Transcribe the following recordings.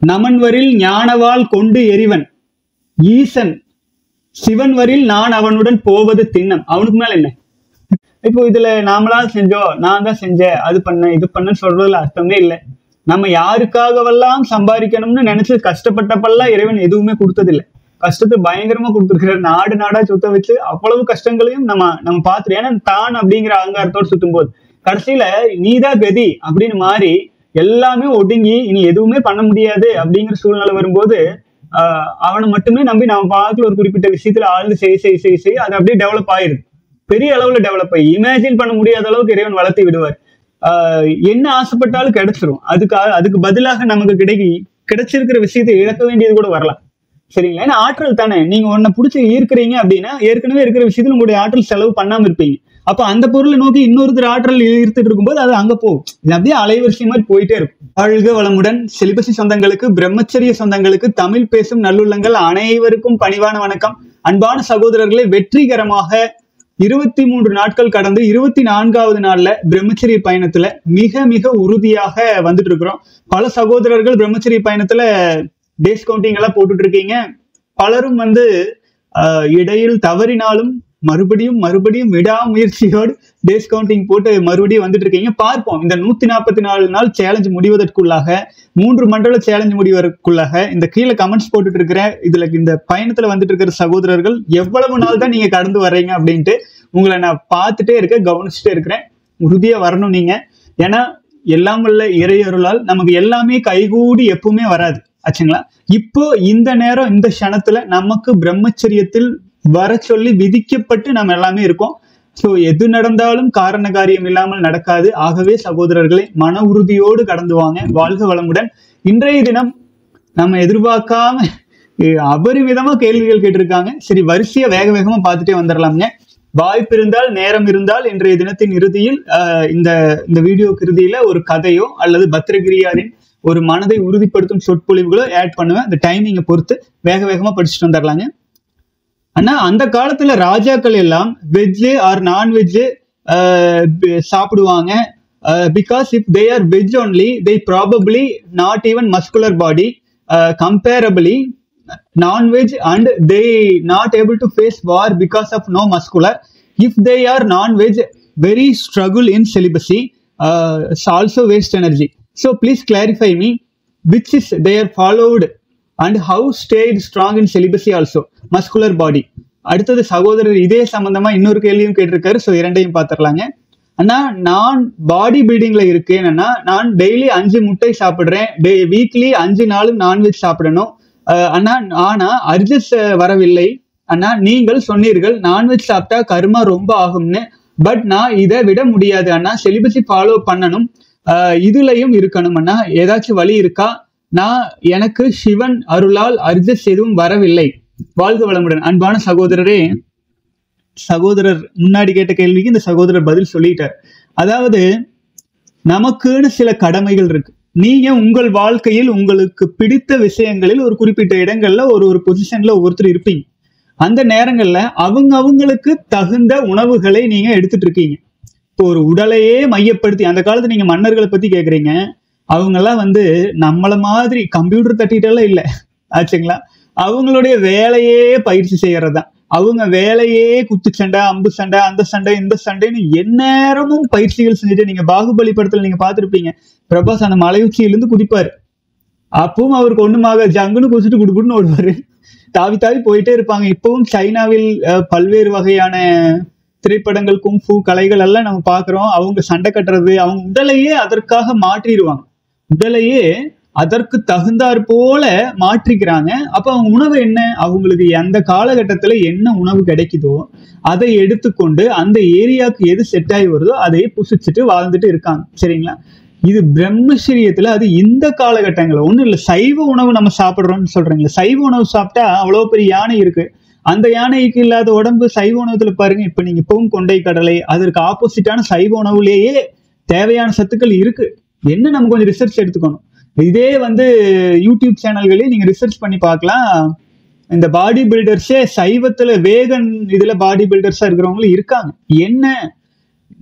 நமன்வரில் ஞானவால் கொண்டு எரிவன் ஈசன் சிவன் வரில் நான் அவனுடன் போவது திண்ணம் அவனுக்கு மேல என்ன இப்போ இதுல நாமளா செஞ்சோம் நான் தான் செஞ்சேன் அது பண்ணேன் இது பண்ணேன்னு சொல்றதுல அர்த்தமே இல்லை நம்ம யாருக்காகவெல்லாம் சம்பாதிக்கணும்னு நினைச்சு கஷ்டப்பட்டப்பெல்லாம் இறைவன் எதுவுமே கொடுத்ததில்லை கஷ்டத்தை பயங்கரமா கொடுத்துருக்கிற நாடு நாடா சுத்த வச்சு அவ்வளவு கஷ்டங்களையும் நம்ம நம்ம பார்த்துரு ஏன்னா தான் அப்படிங்கிற அகங்காரத்தோடு சுத்தும் போது கடைசியில நீதான் கதி அப்படின்னு மாறி எல்லாமே ஒடுங்கி இனி எதுவுமே பண்ண முடியாது அப்படிங்கிற சூழ்நிலை வரும்போது ஆஹ் அவனை மட்டுமே நம்பி நம்ம பார்க்கல ஒரு குறிப்பிட்ட விஷயத்துல ஆழ்ந்து செய் செய் செய் செய் அது அப்படியே டெவலப் ஆயிருது பெரிய அளவுல டெவலப் ஆகி இமேஜின் பண்ண முடியாத அளவுக்கு இறைவன் வளர்த்து விடுவார் ஆஹ் என்ன ஆசைப்பட்டாலும் கிடைச்சிரும் அதுக்கு அதுக்கு பதிலாக நமக்கு கிடைக்கி கிடைச்சிருக்கிற விஷயத்தை இழக்க வேண்டியது கூட வரலாம் சரிங்களா ஏன்னா ஆற்றல் தானே நீங்க ஒன்ன பிடிச்சி ஈர்க்கிறீங்க அப்படின்னா ஏற்கனவே இருக்கிற விஷயத்துல உங்களுடைய ஆற்றல் செலவு பண்ணாம இருப்பீங்க அப்ப அந்த பொருளை நோக்கி இன்னொருத்தர் ஆற்றல் ஈர்த்துட்டு இருக்கும்போது அது அங்க போகும் இது அப்படியே அலைவரிசை மாதிரி போயிட்டே இருக்கும் வாழ்க வளமுடன் செலிபசி சொந்தங்களுக்கு பிரம்மச்சரிய சொந்தங்களுக்கு தமிழ் பேசும் நல்லுள்ளங்கள் அனைவருக்கும் பணிவான வணக்கம் அன்பான சகோதரர்களை வெற்றிகரமாக இருபத்தி மூன்று நாட்கள் கடந்து இருபத்தி நான்காவது நாள்ல பிரம்மச்சரிய பயணத்துல மிக மிக உறுதியாக வந்துட்டு இருக்கிறோம் பல சகோதரர்கள் பிரம்மச்சரிய பயணத்துல டேஸ் கவுண்டிங் எல்லாம் போட்டுட்டு இருக்கீங்க பலரும் வந்து ஆஹ், இடையில் தவறினாலும் மறுபடியும் மறுபடியும் விடாமுயற்சியோடு டேஸ் கவுண்டிங் போட்டு மறுபடியும் வந்துட்டு இருக்கீங்க பார்ப்போம் இந்த நூத்தி நாற்பத்தி நாலு நாள் சேலஞ்ச் முடிவதற்குள்ளாக மூன்று மண்டல சேலஞ்ச் முடிவதற்குள்ளாக இந்த கீழே கமெண்ட்ஸ் போட்டுட்டு இருக்கிற இதுல இந்த பயணத்துல வந்துட்டு இருக்கிற சகோதரர்கள் எவ்வளவு நாள் தான் நீங்க கடந்து வர்றீங்க அப்படின்ட்டு உங்களை நான் பார்த்துட்டே இருக்கேன் கவனிச்சுட்டே இருக்கிறேன் உறுதியா வரணும் நீங்க ஏன்னா எல்லாம் வல்ல இறையருளால் நமக்கு எல்லாமே கைகூடி எப்பவுமே வராது ஆச்சுங்களா இப்போ இந்த நேரம் இந்த க்ஷணத்துல நமக்கு பிரம்மச்சரியத்தில் வர சொல்லி விதிக்கப்பட்டு நம்ம எல்லாமே இருக்கோம் ஸோ எது நடந்தாலும் காரண காரியம் இல்லாமல் நடக்காது ஆகவே சகோதரர்களை மன உறுதியோடு கடந்து வாங்க வாழ்க வளமுடன் இன்றைய தினம் நம்ம எதிர்பார்க்காம அஹ், அபரிமிதமா கேள்விகள் கேட்டிருக்காங்க சரி வரிசையா வேக வேகமா பார்த்துட்டே வந்துடலாம்ங்க வாய்ப்பு இருந்தால் நேரம் இருந்தால் இன்றைய தினத்தின் இறுதியில் அஹ், இந்த இந்த வீடியோக்கு இறுதியில ஒரு கதையோ அல்லது பத்ரகிரியாரின் ஒரு மனதை உறுதிப்படுத்தும் சொற்பொழிவுகளோ ஆட் பண்ணுவேன் அந்த டைமிங்கை பொறுத்து வேக வேகமா படிச்சுட்டு வந்துடலாங்க ஆனா அந்த காலத்துல ராஜாக்கள் எல்லாம் வெஜ்ஜு ஆர் நான்வெஜ்ஜு சாப்பிடுவாங்க because if they are veg only they probably not even muscular body comparably non veg and they not able to face war because of no muscular if they are non veg very struggle in celibacy also waste energy so please clarify me which is their followed and how stayed strong in celibacy also muscular body அடுத்தது சகோதரர் இதே சம்பந்தமா இன்னொரு கேள்வியும் கேட்டிருக்காரு so இரண்டையும் பார்த்துடலாங்க அண்ணா நான் பாடி பில்டிங்ல இருக்கு என்னன்னா நான் டெய்லி அஞ்சு முட்டை சாப்பிடுறேன் டே வீக்லி அஞ்சு நாளும் நான்வெஜ் சாப்பிடணும் அஹ் அண்ணா ஆனா அர்ஜஸ் வரவில்லை அண்ணா நீங்கள் சொன்னீர்கள் நான்வெஜ் சாப்பிட்டா கர்மா ரொம்ப ஆகும்னு பட் நான் இதை விட முடியாது அண்ணா செலிபஸி ஃபாலோ பண்ணணும் அஹ் இதுலயும் இருக்கணும் அண்ணா ஏதாச்சும் வழி இருக்கா நான் எனக்கு சிவன் அருளால் அர்ஜஸ் எதுவும் வரவில்லை வாழ்க வளமுடன் அன்பான சகோதரரே சகோதரர் முன்னாடி கேட்ட கேள்விக்கு இந்த சகோதரர் பதில் சொல்லிட்டார் அதாவது நமக்குன்னு சில கடமைகள் இருக்கு நீங்க உங்கள் வாழ்க்கையில் உங்களுக்கு பிடித்த விஷயங்களில் ஒரு குறிப்பிட்ட இடங்கள்ல ஒரு ஒரு பொசிஷன்ல ஒருத்தர் இருப்பீங்க அந்த நேரங்கள்ல அவங்க அவங்களுக்கு தகுந்த உணவுகளை நீங்க எடுத்துட்டு இருக்கீங்க இப்போ ஒரு உடலையே மையப்படுத்தி அந்த காலத்துல நீங்க மன்னர்களை பத்தி கேக்குறீங்க அவங்கெல்லாம் வந்து நம்மள மாதிரி கம்ப்யூட்டர் தட்டிட்டெல்லாம் இல்லை ஆச்சுங்களா அவங்களுடைய வேலையே பயிற்சி செய்யறதுதான் அவங்க வேலையே குத்து சண்டை அம்பு சண்டை அந்த சண்டை இந்த சண்டைன்னு எந்நேரமும் பயிற்சிகள் செஞ்சுட்டு நீங்க பாகுபலி படத்துல நீங்க பார்த்திருப்பீங்க பிரபாஸ் அந்த மலை உச்சியிலிருந்து குதிப்பாரு அப்பவும் அவருக்கு ஒண்ணுமாக ஜங்குன்னு குதிச்சுட்டு குடுக்குன்னு ஓடுவாரு தாவி தாவி போயிட்டே இருப்பாங்க இப்பவும் சைனாவில் அஹ், பல்வேறு வகையான திரைப்படங்கள் குங்ஃபு கலைகள் எல்லாம் நம்ம பார்க்கிறோம் அவங்க சண்டை கட்டுறது அவங்க உடலையே அதற்காக மாற்றிடுவாங்க உடலையே அதற்கு தகுந்தாற் போல மாற்றிக்கிறாங்க அப்ப அவங்க உணவு என்ன அவங்களுக்கு எந்த காலகட்டத்துல என்ன உணவு கிடைக்குதோ அதை எடுத்துக்கொண்டு அந்த ஏரியாவுக்கு எது செட் ஆகி வருதோ அதையே புசிச்சுட்டு வாழ்ந்துட்டு இருக்காங்க சரிங்களா இது பிரம்மச்சரியத்துல அது இந்த காலகட்டங்கள் ஒண்ணும் இல்ல சைவ உணவு நம்ம சாப்பிடுறோம்னு சொல்றீங்களா சைவ உணவு சாப்பிட்டா அவ்வளவு பெரிய யானை இருக்கு அந்த யானைக்கு இல்லாத உடம்பு சைவ உணவுல பாருங்க இப்ப நீங்க இப்பவும் கொண்டை கடலை அதற்கு ஆப்போசிட்டான சைவ உணவுலேயே தேவையான சத்துக்கள் இருக்கு என்ன நம்ம கொஞ்சம் ரிசர்ச் எடுத்துக்கணும் இதே வந்து யூடியூப் சேனல்களே நீங்க ரிசர்ச் பண்ணி பார்க்கலாம் இந்த பாடி பில்டர்ஸே சைவத்துல வேகன் இதுல பாடி பில்டர்ஸா இருக்கிறவங்களும் இருக்காங்க என்ன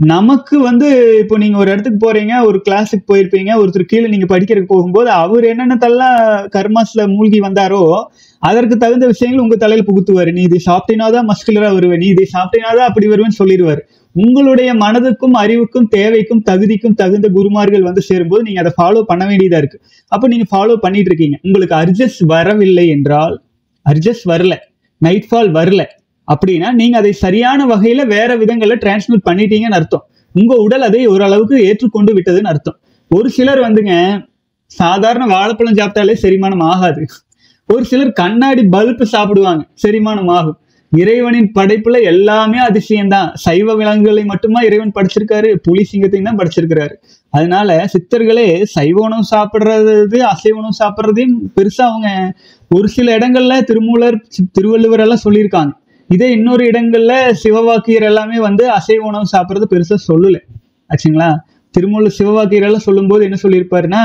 நமக்கு வந்து இப்போ நீங்க ஒரு இடத்துக்கு போறீங்க ஒரு கிளாஸுக்கு போயிருப்பீங்க ஒருத்தர் கீழே நீங்க படிக்கிறதுக்கு போகும்போது அவர் என்னென்னத்தெல்லாம் கர்மாஸ்ல மூழ்கி வந்தாரோ அதற்கு தகுந்த விஷயங்கள் உங்க தலையில புகுத்துவாரு நீ இதை சாப்பிட்டினாதான் மஸ்குலரா வருவ நீ இதை சாப்பிட்டினாதான் அப்படி வருவேன்னு சொல்லிடுவாரு உங்களுடைய மனதுக்கும் அறிவுக்கும் தேவைக்கும் தகுதிக்கும் தகுந்த குருமார்கள் வந்து சேரும்போது நீங்க அதை ஃபாலோ பண்ண வேண்டியதா இருக்கு அப்ப நீங்க ஃபாலோ பண்ணிட்டு இருக்கீங்க உங்களுக்கு அர்ஜஸ் வரவில்லை என்றால் அர்ஜஸ் வரல நைட் ஃபால் வரல அப்படின்னா நீங்க அதை சரியான வகையில வேற விதங்கள்ல டிரான்ஸ்மிட் பண்ணிட்டீங்கன்னு அர்த்தம் உங்க உடல் அதை ஓரளவுக்கு ஏற்றுக்கொண்டு விட்டதுன்னு அர்த்தம் ஒரு சிலர் வந்துங்க சாதாரண வாழைப்பழம் சாப்பிட்டாலே செரிமானம் ஆகாது ஒரு சிலர் கண்ணாடி பல்ப் சாப்பிடுவாங்க செரிமானம் ஆகும் இறைவனின் படைப்புல எல்லாமே அதிசயம்தான் சைவ விலங்குகளை மட்டுமா இறைவன் படைச்சிருக்காரு புலி சிங்கத்தையும் தான் படைச்சிருக்கிறாரு அதனால சித்தர்களே சைவ உணவு சாப்பிடுறது அசைவ உணவு சாப்பிட்றதையும் பெருசா அவங்க ஒரு சில இடங்கள்ல திருமூலர் சி- திருவள்ளுவர் எல்லாம் சொல்லியிருக்காங்க இதே இன்னொரு இடங்கள்ல சிவவாக்கியர் எல்லாமே வந்து அசைவ உணவு சாப்பிட்றது பெருசா சொல்லல ஆச்சுங்களா திருமூலர் சிவவாக்கியர் எல்லாம் சொல்லும்போது என்ன சொல்லியிருப்பாருன்னா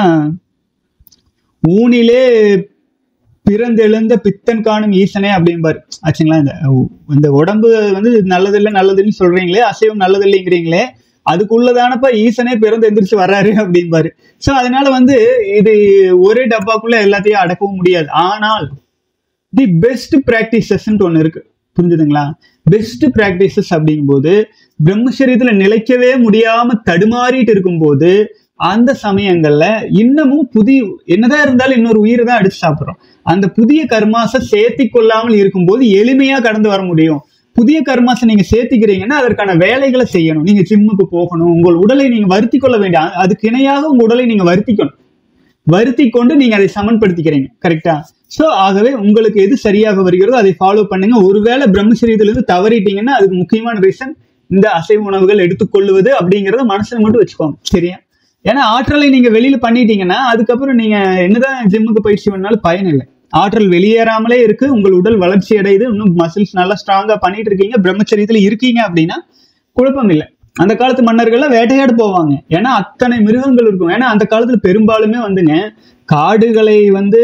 ஊனிலே பிறந்தெழுந்த பித்தன் காணும் ஈசனே அப்படிம்பாரு ஆச்சுங்களா இந்த இந்த உடம்பு வந்து நல்லதில்லை நல்லதுன்னு சொல்றீங்களே அசைவம் நல்லதில்லைங்கிறீங்களே அதுக்குள்ளதானப்பா ஈசனே பிறந்து எந்திரிச்சு வர்றாரு அப்படிம்பாரு ஸோ அதனால வந்து இது ஒரே டப்பாக்குள்ள எல்லாத்தையும் அடக்கவும் முடியாது ஆனால் தி பெஸ்ட் ப்ராக்டிசஸ்ன்னு ஒன்று இருக்கு புரிஞ்சுதுங்களா பெஸ்ட் ப்ராக்டிசஸ் அப்படிங்கும்போது பிரம்மச்சரியத்துல நிலைக்கவே முடியாம தடுமாறிட்டு இருக்கும்போது அந்த சமயங்கள்ல இன்னமும் புதிய என்னதான் இருந்தாலும் இன்னொரு உயிரை தான் அடிச்சு சாப்பிட்றோம் அந்த புதிய கர்மாசை சேர்த்தி கொள்ளாமல் இருக்கும்போது எளிமையா கடந்து வர முடியும் புதிய கர்மாசை நீங்க சேர்த்திக்கிறீங்கன்னா அதற்கான வேலைகளை செய்யணும் நீங்க ஜிம்முக்கு போகணும் உங்கள் உடலை நீங்க வருத்தி கொள்ள வேண்டிய அதுக்கு இணையாக உங்க உடலை நீங்க வருத்திக்கணும் வருத்தி கொண்டு நீங்க அதை சமன்படுத்திக்கிறீங்க கரெக்டா சோ ஆகவே உங்களுக்கு எது சரியாக வருகிறதோ அதை ஃபாலோ பண்ணுங்க ஒருவேளை பிரம்மச்சரியத்துல இருந்து தவறிட்டீங்கன்னா அதுக்கு முக்கியமான ரீசன் இந்த அசைவ உணவுகள் எடுத்துக்கொள்வது அப்படிங்கறத மனசுல மட்டும் வச்சுக்கோங்க சரியா ஏன்னா ஆற்றலை நீங்க வெளியில பண்ணிட்டீங்கன்னா அதுக்கப்புறம் நீங்க என்னதான் ஜிம்முக்கு பயிற்சி பண்ணாலும் பயன் இல்லை ஆற்றல் வெளியேறாமலே இருக்கு உங்கள் உடல் வளர்ச்சி அடையுது இன்னும் மசில்ஸ் நல்லா ஸ்ட்ராங்கா பண்ணிட்டு இருக்கீங்க பிரம்மச்சரியத்துல இருக்கீங்க அப்படின்னா குழப்பம் இல்லை அந்த காலத்து மன்னர்கள்லாம் வேட்டையாட போவாங்க ஏன்னா அத்தனை மிருகங்கள் இருக்கும் ஏன்னா அந்த காலத்துல பெரும்பாலுமே வந்துங்க காடுகளை வந்து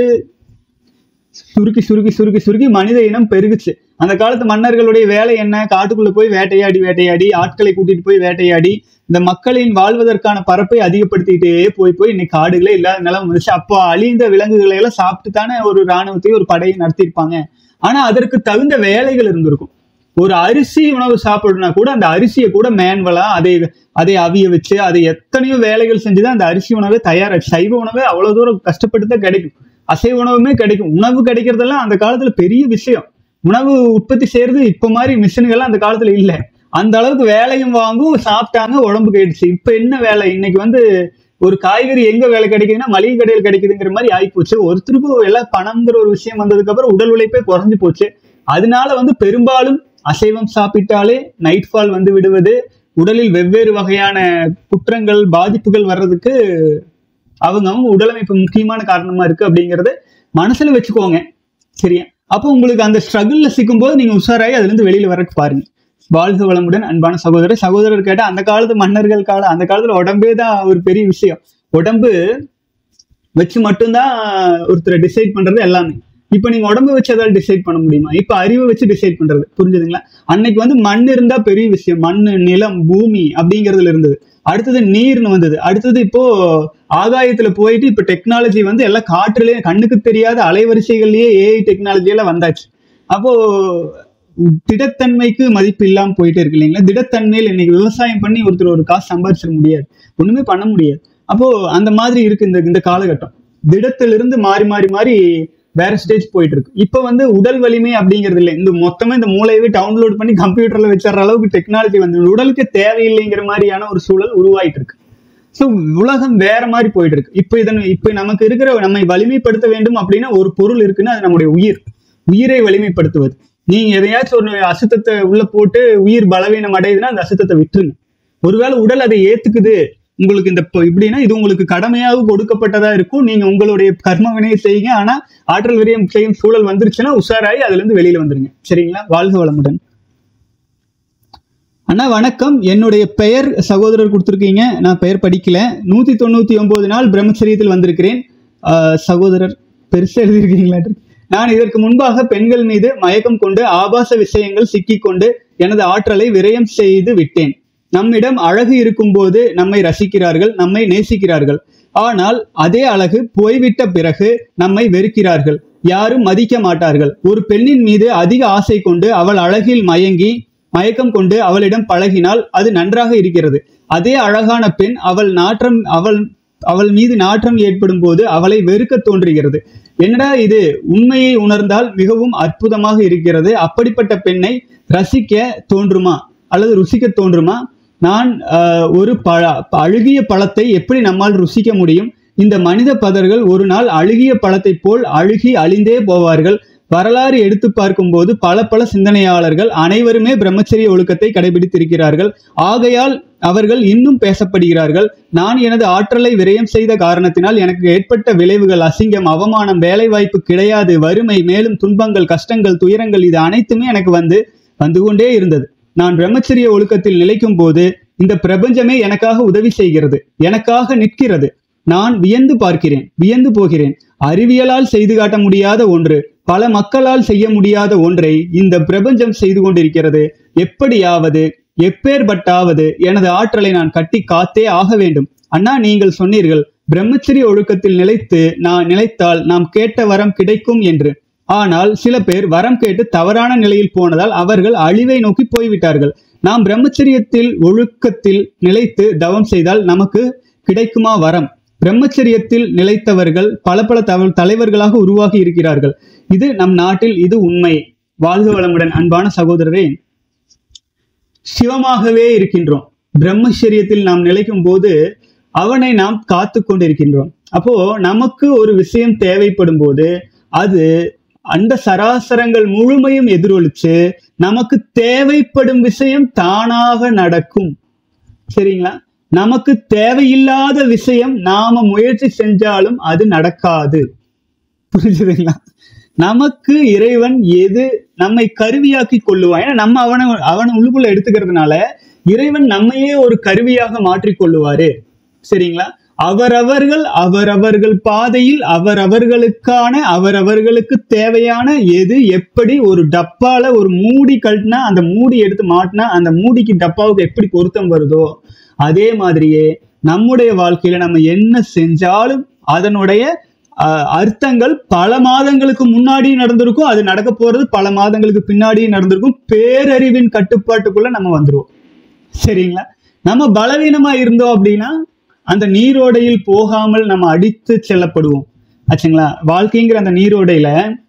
சுருக்கி சுருக்கி சுருக்கி சுருக்கி மனித இனம் பெருகுச்சு அந்த காலத்து மன்னர்களுடைய வேலை என்ன காட்டுக்குள்ள போய் வேட்டையாடி வேட்டையாடி ஆட்களை கூட்டிட்டு போய் வேட்டையாடி இந்த மக்களின் வாழ்வதற்கான பரப்பை அதிகப்படுத்திக்கிட்டே போய் போய் இன்னைக்கு காடுகளே இல்லாத நிலம் வந்துச்சு அப்போ அழிந்த விலங்குகளை எல்லாம் சாப்பிட்டு தானே ஒரு இராணுவத்தையும் ஒரு படையை நடத்தியிருப்பாங்க ஆனா அதற்கு தகுந்த வேலைகள் இருந்திருக்கும் ஒரு அரிசி உணவு சாப்பிடணும்னா கூட அந்த அரிசியை கூட மேன்வலா அதை அதை அவிய வச்சு அதை எத்தனையோ வேலைகள் செஞ்சுதான் அந்த அரிசி உணவை தயாராச்சு சைவ உணவே அவ்வளவு தூரம் கஷ்டப்பட்டு தான் கிடைக்கும் அசைவ உணவுமே கிடைக்கும் உணவு கிடைக்கிறதெல்லாம் அந்த காலத்துல பெரிய விஷயம் உணவு உற்பத்தி செய்யறது இப்ப மாதிரி மிஷின்கள்லாம் அந்த காலத்துல இல்லை அந்த அளவுக்கு வேலையும் வாங்கும் சாப்பிட்டாங்க உடம்பு கேட்டுச்சு இப்ப என்ன வேலை இன்னைக்கு வந்து ஒரு காய்கறி எங்க வேலை கிடைக்குதுன்னா மளிகை கடையில் கிடைக்குதுங்கிற மாதிரி ஆயிப்போச்சு ஒருத்தருக்கும் எல்லாம் பணம்ங்கிற ஒரு விஷயம் வந்ததுக்கு அப்புறம் உடல் உழைப்பே குறைஞ்சு போச்சு அதனால வந்து பெரும்பாலும் அசைவம் சாப்பிட்டாலே நைட் ஃபால் வந்து விடுவது உடலில் வெவ்வேறு வகையான குற்றங்கள் பாதிப்புகள் வர்றதுக்கு அவங்க அவங்க உடலமைப்பு முக்கியமான காரணமா இருக்கு அப்படிங்கறத மனசுல வச்சுக்கோங்க சரியா அப்போ உங்களுக்கு அந்த ஸ்ட்ரகிள்ல சிக்கும் போது நீங்க உஷாராகி அதுல இருந்து வெளியில வரக்கு பாருங்க வாழ்க வளமுடன் அன்பான சகோதரர் சகோதரர் கேட்டா அந்த காலத்து மன்னர்கள் காலம் அந்த காலத்துல உடம்பே தான் ஒரு பெரிய விஷயம் உடம்பு வச்சு மட்டும்தான் ஒருத்தரை டிசைட் பண்றது எல்லாமே இப்போ நீங்க உடம்பு வச்சு அதால் டிசைட் பண்ண முடியுமா இப்போ அறிவை வச்சு டிசைட் பண்றது புரிஞ்சுதுங்களா அன்னைக்கு வந்து மண் இருந்தா பெரிய விஷயம் மண் நிலம் பூமி அப்படிங்கிறதுல இருந்தது அடுத்தது நீர்னு வந்தது அடுத்தது இப்போ ஆகாயத்துல போயிட்டு இப்போ டெக்னாலஜி வந்து எல்லாம் காற்றுலயே கண்ணுக்கு தெரியாத அலைவரிசைகள்லயே ஏஐ டெக்னாலஜி எல்லாம் வந்தாச்சு அப்போ திடத்தன்மைக்கு மதிப்பு இல்லாம போயிட்டே இருக்கு இல்லைங்களா திடத்தன்மையில் இன்னைக்கு விவசாயம் பண்ணி ஒருத்தர் ஒரு காசு சம்பாதிச்சிட முடியாது ஒண்ணுமே பண்ண முடியாது அப்போ அந்த மாதிரி இருக்கு இந்த இந்த காலகட்டம் திடத்திலிருந்து மாறி மாறி மாறி வேற ஸ்டேஜ் போயிட்டு இருக்கு இப்போ வந்து உடல் வலிமை அப்படிங்கிறது இல்லை இந்த மொத்தமே இந்த மூளையவே டவுன்லோட் பண்ணி கம்ப்யூட்டர்ல வச்சிடற அளவுக்கு டெக்னாலஜி வந்து உடலுக்கு தேவையில்லைங்கிற மாதிரியான ஒரு சூழல் உருவாயிட்டு இருக்கு ஸோ உலகம் வேற மாதிரி போயிட்டு இருக்கு இப்போ இதன் இப்போ நமக்கு இருக்கிற நம்மை வலிமைப்படுத்த வேண்டும் அப்படின்னா ஒரு பொருள் இருக்குன்னா அது நம்முடைய உயிர் உயிரை வலிமைப்படுத்துவது நீங்க எதையாச்சும் ஒரு அசுத்தத்தை உள்ள போட்டு உயிர் பலவீனம் அடையுதுன்னா அந்த அசுத்தத்தை விட்டுருங்க ஒருவேளை உடல் அதை ஏத்துக்குது உங்களுக்கு இந்த இப்போ இப்படின்னா இது உங்களுக்கு கடமையாக கொடுக்கப்பட்டதா இருக்கும் நீங்க உங்களுடைய கர்ம வினையை செய்யுங்க ஆனா ஆற்றல் விரயம் செய்யும் சூழல் வந்துருச்சுன்னா உஷாராயி அதுல இருந்து வெளியில வந்துருங்க சரிங்களா வாழ்க வளமுடன் அண்ணா வணக்கம் என்னுடைய பெயர் சகோதரர் கொடுத்துருக்கீங்க நான் பெயர் படிக்கல நூத்தி தொண்ணூத்தி ஒன்பது நாள் பிரம்மச்சரியத்தில் வந்திருக்கிறேன் ஆஹ் சகோதரர் பெருசா எழுதியிருக்கீங்களா நான் இதற்கு முன்பாக பெண்கள் மீது மயக்கம் கொண்டு ஆபாச விஷயங்கள் சிக்கிக்கொண்டு எனது ஆற்றலை விரயம் செய்து விட்டேன் நம்மிடம் அழகு இருக்கும்போது நம்மை ரசிக்கிறார்கள் நம்மை நேசிக்கிறார்கள் ஆனால் அதே அழகு போய்விட்ட பிறகு நம்மை வெறுக்கிறார்கள் யாரும் மதிக்க மாட்டார்கள் ஒரு பெண்ணின் மீது அதிக ஆசை கொண்டு அவள் அழகில் மயங்கி மயக்கம் கொண்டு அவளிடம் பழகினால் அது நன்றாக இருக்கிறது அதே அழகான பெண் அவள் நாற்றம் அவள் அவள் மீது நாற்றம் ஏற்படும் போது அவளை வெறுக்க தோன்றுகிறது என்னடா இது உண்மையை உணர்ந்தால் மிகவும் அற்புதமாக இருக்கிறது அப்படிப்பட்ட பெண்ணை ரசிக்க தோன்றுமா அல்லது ருசிக்க தோன்றுமா நான் ஆஹ், ஒரு பழ அழுகிய பழத்தை எப்படி நம்மால் ருசிக்க முடியும் இந்த மனித பதர்கள் ஒரு நாள் அழுகிய பழத்தைப் போல் அழுகி அழிந்தே போவார்கள் வரலாறு எடுத்து பார்க்கும்போது பல பல சிந்தனையாளர்கள் அனைவருமே பிரம்மச்சரிய ஒழுக்கத்தை கடைபிடித்திருக்கிறார்கள் ஆகையால் அவர்கள் இன்னும் பேசப்படுகிறார்கள் நான் எனது ஆற்றலை விரயம் செய்த காரணத்தினால் எனக்கு ஏற்பட்ட விளைவுகள் அசிங்கம் அவமானம் வேலைவாய்ப்பு கிடையாது வறுமை மேலும் துன்பங்கள் கஷ்டங்கள் துயரங்கள் இது அனைத்துமே எனக்கு வந்து வந்து கொண்டே இருந்தது நான் பிரம்மச்சரிய ஒழுக்கத்தில் நிலைக்கும் போது இந்த பிரபஞ்சமே எனக்காக உதவி செய்கிறது எனக்காக நிற்கிறது நான் வியந்து பார்க்கிறேன் வியந்து போகிறேன் அறிவியலால் செய்து காட்ட முடியாத ஒன்று பல மக்களால் செய்ய முடியாத ஒன்றை இந்த பிரபஞ்சம் செய்து கொண்டிருக்கிறது எப்படியாவது எப்பேற்பட்டாவது எனது ஆற்றலை நான் கட்டி காத்தே ஆக வேண்டும் அண்ணா நீங்கள் சொன்னீர்கள் பிரம்மச்சரிய ஒழுக்கத்தில் நிலைத்து நான் நிலைத்தால் நாம் கேட்ட வரம் கிடைக்கும் என்று ஆனால் சில பேர் வரம் கேட்டு தவறான நிலையில் போனதால் அவர்கள் அழிவை நோக்கி போய்விட்டார்கள் நாம் பிரம்மச்சரியத்தில் ஒழுக்கத்தில் நிலைத்து தவம் செய்தால் நமக்கு கிடைக்குமா வரம் பிரம்மச்சரியத்தில் நிலைத்தவர்கள் பல பல தவ தலைவர்களாக உருவாகி இருக்கிறார்கள் இது நம் நாட்டில் இது உண்மை வாழ்க வளமுடன் அன்பான சகோதரரே சிவமாகவே இருக்கின்றோம் பிரம்மச்சரியத்தில் நாம் நிலைக்கும் போது அவனை நாம் காத்து கொண்டிருக்கின்றோம் அப்போ நமக்கு ஒரு விஷயம் தேவைப்படும் போது அது அந்த சராசரங்கள் முழுமையும் எதிரொலிச்சு நமக்கு தேவைப்படும் விஷயம் தானாக நடக்கும் சரிங்களா நமக்கு தேவையில்லாத விஷயம் நாம முயற்சி செஞ்சாலும் அது நடக்காது புரிஞ்சுதுங்களா நமக்கு இறைவன் எது நம்மை கருவியாக்கி கொள்ளுவான் ஏன்னா நம்ம அவனை அவனை உள்ளுக்குள்ள எடுத்துக்கிறதுனால இறைவன் நம்மையே ஒரு கருவியாக மாற்றிக் கொள்ளுவாரு சரிங்களா அவரவர்கள் அவரவர்கள் பாதையில் அவரவர்களுக்கான அவரவர்களுக்கு தேவையான எது எப்படி ஒரு டப்பால ஒரு மூடி கழட்டினா அந்த மூடி எடுத்து மாட்டினா அந்த மூடிக்கு டப்பாவுக்கு எப்படி பொருத்தம் வருதோ அதே மாதிரியே நம்முடைய வாழ்க்கையில நம்ம என்ன செஞ்சாலும் அதனுடைய அஹ், அர்த்தங்கள் பல மாதங்களுக்கு முன்னாடி நடந்திருக்கும் அது நடக்க போறது பல மாதங்களுக்கு பின்னாடி நடந்திருக்கும் பேரறிவின் கட்டுப்பாட்டுக்குள்ள நம்ம வந்துருவோம் சரிங்களா நம்ம பலவீனமா இருந்தோம் அப்படின்னா அந்த நீரோடையில் போகாமல் நம்ம அடித்து செல்லப்படுவோம் ஆச்சுங்களா வாழ்க்கைங்கிற அந்த நீரோடையில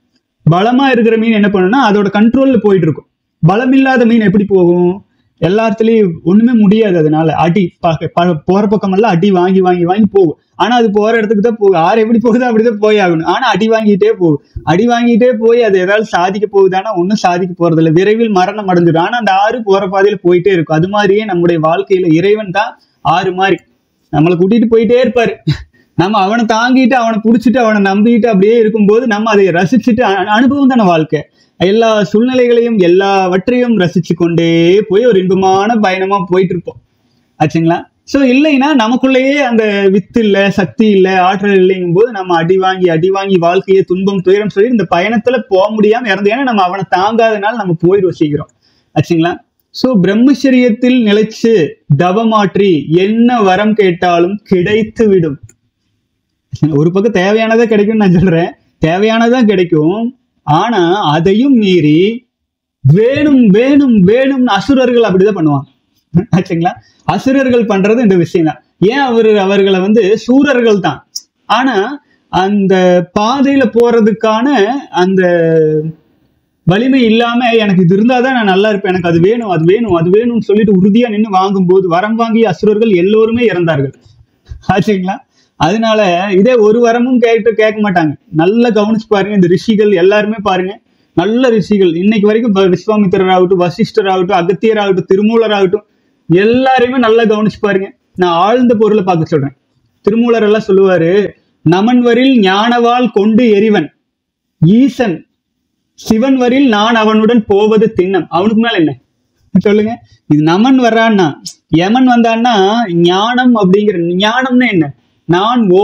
பலமா இருக்கிற மீன் என்ன பண்ணும்னா அதோட கண்ட்ரோல்ல போயிட்டு இருக்கும் பலம் இல்லாத மீன் எப்படி போகும் எல்லா இடத்துலயும் ஒண்ணுமே முடியாது அதனால அடி ப- ப- போற பக்கமெல்லாம் அடி வாங்கி வாங்கி வாங்கி போகும் ஆனா அது போற இடத்துக்கு தான் போகும் ஆறு எப்படி போகுதோ அப்படிதான் போய் ஆகணும் ஆனா அடி வாங்கிட்டே போகும் அடி வாங்கிட்டே போய் அது ஏதாவது சாதிக்க போகுதானா ஒன்றும் சாதிக்க போறது இல்லை விரைவில் மரணம் அடைஞ்சிடும் ஆனா அந்த ஆறு போற பாதையில போயிட்டே இருக்கும் அது மாதிரியே நம்முடைய வாழ்க்கையில இறைவன் தான் ஆறு மாதிரி நம்மளை கூட்டிட்டு போயிட்டே இருப்பாரு நம்ம அவனை தாங்கிட்டு அவனை புடிச்சிட்டு அவனை நம்பிட்டு அப்படியே இருக்கும்போது நம்ம அதை ரசிச்சுட்டு அ- அனுபவம் தானே வாழ்க்கை எல்லா சூழ்நிலைகளையும் எல்லாவற்றையும் ரசிச்சு கொண்டே போய் ஒரு இன்பமான பயணமா போயிட்டு இருப்போம் ஆச்சுங்களா சோ இல்லைன்னா நமக்குள்ளேயே அந்த வித்து இல்ல சக்தி இல்ல ஆற்றல் இல்லைங்கும் போது நம்ம அடி வாங்கி அடி வாங்கி வாழ்க்கையை துன்பம் துயரம் சொல்லி இந்த பயணத்துல போக முடியாம இறந்து ஏன்னா நம்ம அவனை தாங்காதனால நம்ம போயிடுவோம் சீக்கிரம் ஆச்சுங்களா சோ பிரம்மச்சரியத்தில் நிலைச்சு தவமாற்றி என்ன வரம் கேட்டாலும் கிடைத்து விடும் ஒரு பக்கம் தேவையானதா கிடைக்கும்னு நான் சொல்றேன் தேவையானதான் கிடைக்கும் ஆனா அதையும் மீறி வேணும் வேணும் வேணும்னு அசுரர்கள் அப்படிதான் பண்ணுவாங்க ஆச்சுங்களா அசுரர்கள் பண்றது இந்த விஷயம் தான் ஏன் அவர் அவர்களை வந்து சூரர்கள் தான் ஆனா அந்த பாதையில போறதுக்கான அந்த வலிமை இல்லாம எனக்கு இது இருந்தாதான் நான் நல்லா இருப்பேன் எனக்கு அது வேணும் அது வேணும் அது வேணும்னு சொல்லிட்டு உறுதியா நின்று வாங்கும்போது வரம் வாங்கிய அசுரர்கள் எல்லோருமே இறந்தார்கள் ஆச்சுங்களா அதனால இதே ஒரு வரமும் கேட்டு கேட்க மாட்டாங்க நல்லா கவனிச்சு பாருங்க இந்த ரிஷிகள் எல்லாருமே பாருங்க நல்ல ரிஷிகள் இன்னைக்கு வரைக்கும் ப- விஸ்வாமித்திரர் ஆகட்டும் வசிஷ்டர் ஆகட்டும் அகத்தியர் ஆகட்டும் திருமூலர் ஆகட்டும் எல்லாரையுமே நல்லா கவனிச்சு பாருங்க நான் ஆழ்ந்த பொருளை பார்க்க சொல்றேன் திருமூலர் எல்லாம் சொல்லுவாரு நமன்வரில் ஞானவாள் கொண்டு எரிவன் ஈசன் சிவன் வரில் நான் அவனுடன் போவது திண்ணம் அவனுக்கு மேல என்ன சொல்லுங்க இது நமன் வர்றான்னா யமன் வந்தான்னா ஞானம் அப்படிங்கிற ஞானம்னா என்ன நான் ஓம்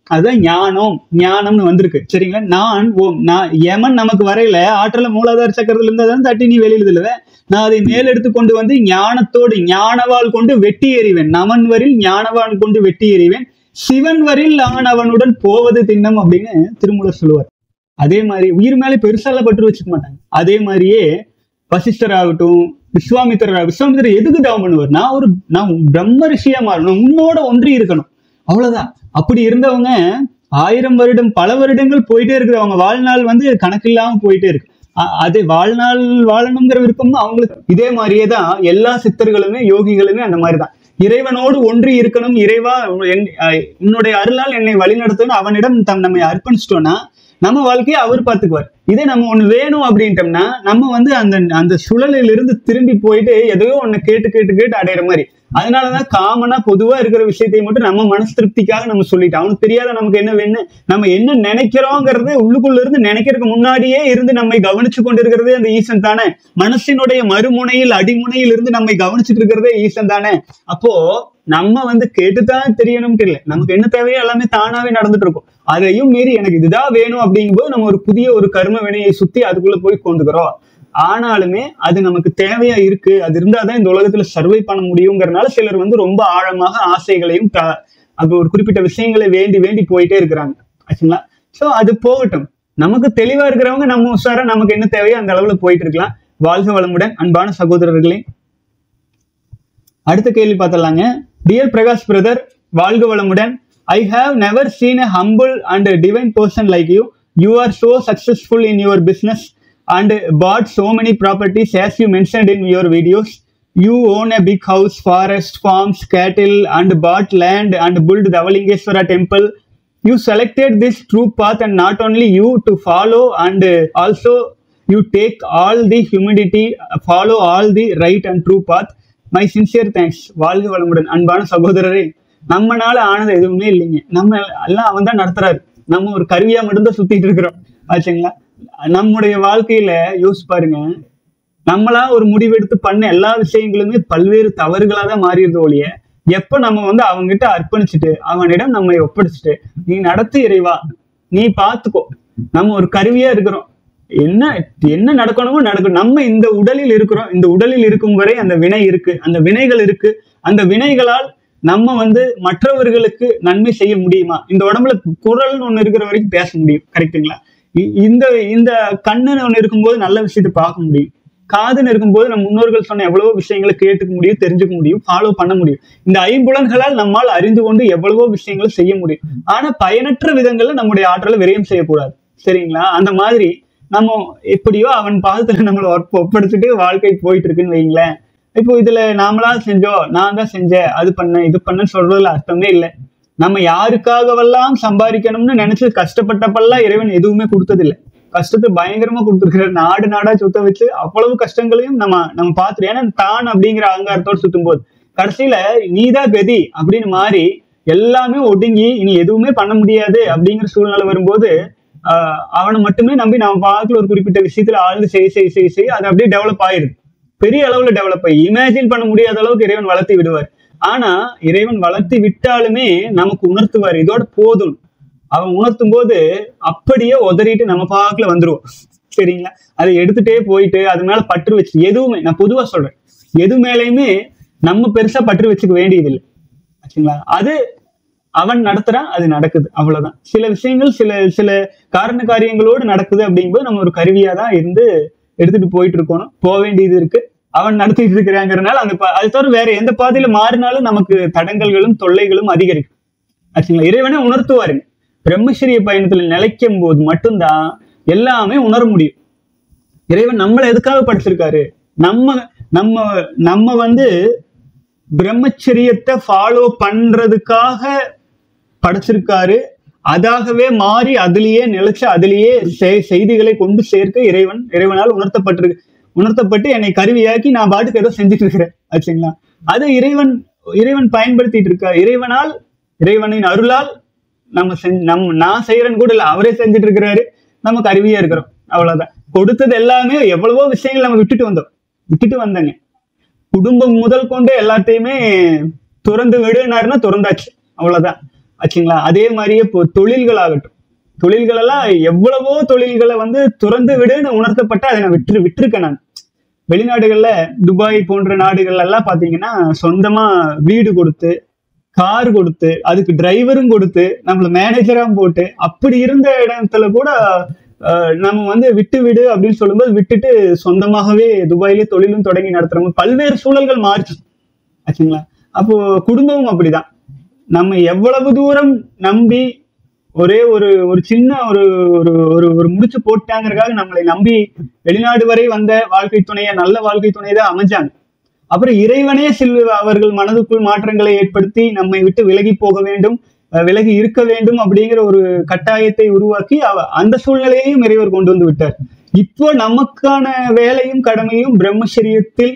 அதுதான் ஞானம் ஞானம்னு வந்திருக்கு சரிங்களா நான் ஓம் நான் யமன் நமக்கு வரையில ஆற்றல மூலாதார சக்கரத்துல இருந்தா தான் தட்டி நீ வெளியில தள்ளுவேன் நான் அதை மேலெடுத்து கொண்டு வந்து ஞானத்தோடு ஞானவாள் கொண்டு வெட்டி எறிவேன் நமன் வரில் ஞானவான் கொண்டு வெட்டி எறிவேன் சிவன் வரில் நான் அவனுடன் போவது திண்ணம் அப்படின்னு திருமூலர் சொல்லுவார் அதே மாதிரி உயிர் மேலே பெருசாலாம் பற்று வச்சுக்க மாட்டாங்க அதே மாதிரியே வசிஷ்டர் ஆகட்டும் விஸ்வாமித்திரர் விஸ்வாமித்திரர் எதுக்கு தவம் பண்ணுவார் நான் ஒரு நான் பிரம்ம ரிஷியா மாறணும் உன்னோட ஒன்றி இருக்கணும் அவ்வளவுதான் அப்படி இருந்தவங்க ஆயிரம் வருடம் பல வருடங்கள் போயிட்டே இருக்குது அவங்க வாழ்நாள் வந்து கணக்கில்லாம போயிட்டே இருக்கு அ- அது வாழ்நாள் வாழணுங்கிற விருப்பம் அவங்களுக்கு இதே மாதிரியே தான் எல்லா சித்தர்களுமே யோகிகளுமே அந்த மாதிரி தான் இறைவனோடு ஒன்றி இருக்கணும் இறைவா என்- அஹ் உன்னுடைய அருளால் என்னை வழிநடத்தணும் அவனிடம் தம் நம்மை அர்ப்பணிச்சிட்டோம்னா நம்ம வாழ்க்கையை அவர் பார்த்துக்குவார் இதே நம்ம ஒண்ணு வேணும் அப்படின்ட்டோம்னா நம்ம வந்து அந்த அந்த சுழலில் இருந்து திரும்பி போயிட்டு எதையோ ஒண்ணு கேட்டு கேட்டு கேட்டு அடையிற மாதிரி அதனாலதான் காமனா பொதுவா இருக்கிற விஷயத்தை மட்டும் நம்ம மனசு திருப்திக்காக நம்ம சொல்லிட்டோம் அவனுக்கு தெரியாத நமக்கு என்ன வேணும் நம்ம என்ன நினைக்கிறோங்கிறது உள்ளுக்குள்ள இருந்து நினைக்கிறதுக்கு முன்னாடியே இருந்து நம்மை கவனிச்சு கொண்டிருக்கிறதே அந்த ஈசன் தானே மனசினுடைய மறுமுனையில் அடிமுனையில் இருந்து நம்மை கவனிச்சுட்டு இருக்கிறதே ஈசன் தானே அப்போ நம்ம வந்து கேட்டுதான் தெரியணும் தெரியல நமக்கு என்ன தேவையோ எல்லாமே தானாவே நடந்துட்டு இருக்கும் அதையும் மீறி எனக்கு இதுதான் வேணும் அப்படிங்கும்போது நம்ம ஒரு புதிய ஒரு கர்ம வினையை சுத்தி அதுக்குள்ள போய் கொண்டுக்கிறோம் ஆனாலுமே அது நமக்கு தேவையா இருக்கு அது இருந்தாதான் இந்த உலகத்துல சர்வை பண்ண முடியுங்கிறனால சிலர் வந்து ரொம்ப ஆழமாக ஆசைகளையும் த- அது ஒரு குறிப்பிட்ட விஷயங்களை வேண்டி வேண்டி போயிட்டே இருக்கிறாங்க ஆச்சுங்களா சோ அது போகட்டும் நமக்கு தெளிவா இருக்கிறவங்க நம்ம உஷாரா நமக்கு என்ன தேவையோ அந்த அளவுல போயிட்டு இருக்கலாம் வாழ்க வளமுடன் அன்பான சகோதரர்களே அடுத்த கேள்வி பார்த்தலாங்க டியர் பிரகாஷ் பிரதர் வாழ்க வளமுடன் I have never seen a humble and divine person like you you are so successful in your business and bought so many properties as you mentioned in your videos you own a big house forest farms cattle and bought land and built Dhavalingeshwara temple you selected this true path and not only you to follow and uh, also you take all the humility uh, follow all the right and true path my sincere thanks வாழ்க வளமுடன் அன்பான சகோதரரே நம்மனால ஆனது எதுவுமே இல்லைங்க நம்ம எல்லாம் அவன் தான் நடத்துறாரு நம்ம ஒரு கருவியா மட்டும்தான் சுத்திட்டு இருக்கிறோம் ஆச்சுங்களா நம்முடைய வாழ்க்கையில யோசிச்சு பாருங்க நம்மளா ஒரு முடிவெடுத்து பண்ண எல்லா விஷயங்களுமே பல்வேறு தவறுகளா தான் மாறிடுது ஒழிய எப்ப நம்ம வந்து அவங்ககிட்ட அர்ப்பணிச்சுட்டு அவனிடம் நம்மை ஒப்படைச்சிட்டு நீ நடத்து இறைவா நீ பாத்துக்கோ நம்ம ஒரு கருவியா இருக்கிறோம் என்ன என்ன நடக்கணுமோ நடக்கும் நம்ம இந்த உடலில் இருக்கிறோம் இந்த உடலில் இருக்கும் வரை அந்த வினை இருக்கு அந்த வினைகள் இருக்கு அந்த வினைகளால் நம்ம வந்து மற்றவர்களுக்கு நன்மை செய்ய முடியுமா இந்த உடம்புல குரல்னு ஒண்ணு இருக்கிற வரைக்கும் பேச முடியும் கரெக்ட்டுங்களா இ- இந்த இந்த கண்ணுன்னு ஒண்ணு இருக்கும்போது நல்ல விஷயத்தை பார்க்க முடியும் காதுன்னு இருக்கும்போது நம்ம முன்னோர்கள் சொன்ன எவ்வளவோ விஷயங்களை கேட்டுக்க முடியும் தெரிஞ்சுக்க முடியும் ஃபாலோ பண்ண முடியும் இந்த ஐம்புலன்களால் நம்மால் அறிந்து கொண்டு எவ்வளவோ விஷயங்களை செய்ய முடியும் ஆனா பயனற்ற விதங்கள்ல நம்முடைய ஆற்றலை விரயம் செய்யக்கூடாது சரிங்களா அந்த மாதிரி நம்ம எப்படியோ அவன் பாதத்துல நம்மளை ஒப்ப- ஒப்படைச்சிட்டு வாழ்க்கை போயிட்டு இருக்குன்னு வைங்களேன் இப்போ இதுல நாமளா செஞ்சோம் நான் தான் செஞ்சேன் அது பண்ணேன் இது பண்ணேன்னு சொல்றதுல அர்த்தமே இல்லை நம்ம யாருக்காகவெல்லாம் சம்பாதிக்கணும்னு நினைச்சு கஷ்டப்பட்டப்பெல்லாம் இறைவன் எதுவுமே கொடுத்ததில்லை கஷ்டத்தை பயங்கரமா கொடுத்துருக்கிறார் நாடு நாடா சுத்த வச்சு அவ்வளவு கஷ்டங்களையும் நம்ம நம்ம பார்த்துரு ஏன்னா தான் அப்படிங்கிற அகங்காரத்தோட சுத்தும் போது கடைசியில நீதான் கதி அப்படின்னு மாறி எல்லாமே ஒடுங்கி இனி எதுவுமே பண்ண முடியாது அப்படிங்கிற சூழ்நிலை வரும்போது ஆஹ் அவனை மட்டுமே நம்பி நம்ம பார்க்கல ஒரு குறிப்பிட்ட விஷயத்துல ஆழ்ந்து செய் செய் செய் செய் அது அப்படியே டெவலப் ஆயிருது பெரிய அளவுல டெவலப் ஆகி இமேஜின் பண்ண முடியாத அளவுக்கு இறைவன் வளர்த்தி விடுவார் ஆனா இறைவன் வளர்த்தி விட்டாலுமே நமக்கு உணர்த்துவார் இதோட போதும் அவன் உணர்த்தும் போது அப்படியே உதறிட்டு நம்ம பார்க்கல வந்துருவோம் சரிங்களா அதை எடுத்துட்டே போயிட்டு அது மேல பற்று வச்சு எதுவுமே நான் பொதுவா சொல்றேன் எது மேலயுமே நம்ம பெருசா பற்று வச்சுக்க வேண்டியதில்லை ஆச்சுங்களா அது அவன் நடத்துறான் அது நடக்குது அவ்வளவுதான் சில விஷயங்கள் சில சில காரண காரியங்களோடு நடக்குது அப்படிங்கும்போது நம்ம ஒரு கருவியா தான் இருந்து எடுத்துட்டு போயிட்டு இருக்கணும் போக வேண்டியது இருக்கு அவன் நடத்திட்டு இருக்கிறாங்கிறனால அந்த பா- அது தவிர வேற எந்த பாதையில மாறினாலும் நமக்கு தடங்கல்களும் தொல்லைகளும் அதிகரிக்கும் ஆச்சுங்களா இறைவனே உணர்த்துவாருங்க பிரம்மச்சரிய பயணத்துல நிலைக்கும் போது மட்டும்தான் எல்லாமே உணர முடியும் இறைவன் நம்மளை எதுக்காக படைச்சிருக்காரு நம்ம நம்ம நம்ம வந்து பிரம்மச்சரியத்தை ஃபாலோ பண்றதுக்காக படைச்சிருக்காரு அதாகவே மாறி அதிலேயே நிலைச்சு அதிலேயே செய்- செய்திகளை கொண்டு சேர்க்க இறைவன் இறைவனால் உணர்த்தப்பட்டிருக்கு உணர்த்தப்பட்டு என்னை கருவியாக்கி நான் பாட்டுக்கு ஏதோ செஞ்சுட்டு இருக்கிறேன் ஆச்சுங்களா அது இறைவன் இறைவன் பயன்படுத்திட்டு இருக்கார் இறைவனால் இறைவனின் அருளால் நம்ம செஞ்சு நம் நான் செய்யறேன்னு கூட இல்லை அவரே செஞ்சுட்டு இருக்கிறாரு நம்ம கருவியா இருக்கிறோம் அவ்வளவுதான் கொடுத்தது எல்லாமே எவ்வளவோ விஷயங்கள் நம்ம விட்டுட்டு வந்தோம் விட்டுட்டு வந்தங்க குடும்பம் முதல் கொண்டு எல்லாத்தையுமே துறந்து விடுனாருன்னா துறந்தாச்சு அவ்வளவுதான் ஆச்சுங்களா அதே மாதிரியே இப்போ தொழில்கள் ஆகட்டும் தொழில்கள் எல்லாம் எவ்வளவோ தொழில்களை வந்து துறந்து விடுன்னு உணர்த்தப்பட்ட அதை நான் விட்டு விட்டுருக்கேன் நான் வெளிநாடுகள்ல துபாய் போன்ற நாடுகள்ல எல்லாம் பாத்தீங்கன்னா சொந்தமா வீடு கொடுத்து கார் கொடுத்து அதுக்கு டிரைவரும் கொடுத்து நம்மள மேனேஜரா போட்டு அப்படி இருந்த இடத்துல கூட அஹ், நம்ம வந்து விட்டு விடு அப்படின்னு சொல்லும்போது விட்டுட்டு சொந்தமாகவே துபாயிலே தொழிலும் தொடங்கி நடத்துறவங்க பல்வேறு சூழல்கள் மாறிச்சு ஆச்சுங்களா அப்போ குடும்பமும் அப்படிதான் நம்ம எவ்வளவு தூரம் நம்பி ஒரே ஒரு ஒரு சின்ன ஒரு ஒரு ஒரு ஒரு முடிச்சு போட்டாங்கிறதுக்காக நம்மளை நம்பி வெளிநாடு வரை வந்த வாழ்க்கை துணைய நல்ல வாழ்க்கை துணையை தான் அமைஞ்சாங்க அப்புறம் இறைவனே சில் அவர்கள் மனதுக்குள் மாற்றங்களை ஏற்படுத்தி நம்மை விட்டு விலகி போக வேண்டும் அஹ் விலகி இருக்க வேண்டும் அப்படிங்கிற ஒரு கட்டாயத்தை உருவாக்கி அவ அந்த சூழ்நிலையையும் இறைவர் கொண்டு வந்து விட்டார் இப்போ நமக்கான வேலையும் கடமையும் பிரம்மச்சரியத்தில்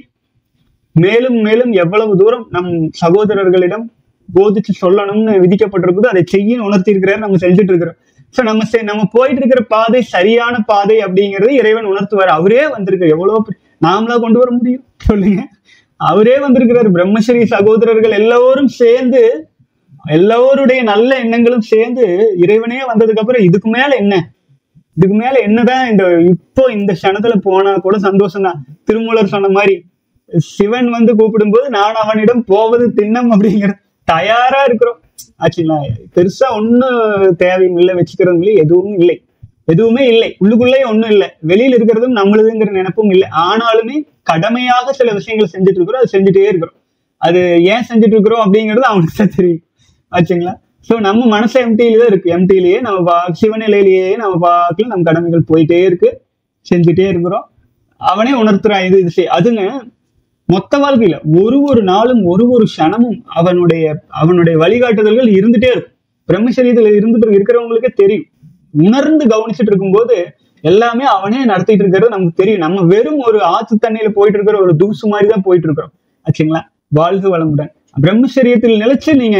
மேலும் மேலும் எவ்வளவு தூரம் நம் சகோதரர்களிடம் போதிச்சு சொல்லணும்னு விதிக்கப்பட்டிருக்குதோ அதை செய்ய உணர்த்தி இருக்கிறார் நம்ம செஞ்சுட்டு இருக்கிறோம் ஸோ நம்ம செ- நம்ம போயிட்டு இருக்கிற பாதை சரியான பாதை அப்படிங்கிறது இறைவன் உணர்த்துவார் அவரே வந்திருக்கு எவ்வளவு பெரிய- நாமளா கொண்டு வர முடியும் சொல்லுங்க அவரே வந்திருக்கிறார் பிரம்மஸ்ரீ சகோதரர்கள் எல்லோரும் சேர்ந்து எல்லோருடைய நல்ல எண்ணங்களும் சேர்ந்து இறைவனே வந்ததுக்கு அப்புறம் இதுக்கு மேல என்ன இதுக்கு மேல என்னதான் இந்த இப்போ இந்த க்ஷணத்துல போனா கூட சந்தோஷம் தான் திருமூலர் சொன்ன மாதிரி சிவன் வந்து கூப்பிடும்போது நான் அவனிடம் போவது திண்ணம் அப்படிங்கிற தயாரா இருக்கிறோம் ஆச்சுங்களா பெருசா ஒண்ணும் தேவையும் இல்லை வச்சுக்கிறதும் இல்லை எதுவும் இல்லை எதுவுமே இல்லை உள்ளுக்குள்ளே ஒண்ணும் இல்லை வெளியில இருக்கிறதும் நம்மளுதுங்கிற நினைப்பும் இல்லை ஆனாலுமே கடமையாக சில விஷயங்களை செஞ்சுட்டு இருக்கிறோம் அது செஞ்சுட்டே இருக்கிறோம் அது ஏன் செஞ்சுட்டு இருக்கிறோம் அப்படிங்கிறது அவனுக்கு தான் தெரியும் ஆச்சுங்களா ஸோ நம்ம மனசு எம்டியில தான் இருக்கு எம்டிலேயே நம்ம பா சிவநிலையிலேயே நம்ம பார்க்கல நம்ம கடமைகள் போயிட்டே இருக்கு செஞ்சுட்டே இருக்கிறோம் அவனே உணர்த்துறான் இது இது செய் அதுங்க மொத்த வாழ்க்கையில ஒரு ஒரு நாளும் ஒரு ஒரு க்ஷணமும் அவனுடைய அவனுடைய வழிகாட்டுதல்கள் இருந்துட்டே இருக்கும் பிரம்மச்சரியத்துல இருந்துட்டு இருக்கிறவங்களுக்கே தெரியும் உணர்ந்து கவனிச்சுட்டு இருக்கும்போது எல்லாமே அவனே நடத்திட்டு இருக்கிறது நமக்கு தெரியும் நம்ம வெறும் ஒரு ஆத்து தண்ணியில போயிட்டு இருக்கிற ஒரு தூசு மாதிரி தான் போயிட்டு இருக்கிறோம் ஆச்சுங்களா வாழ்க வளமுடன் பிரம்மச்சரியத்தில் நிலைச்சு நீங்க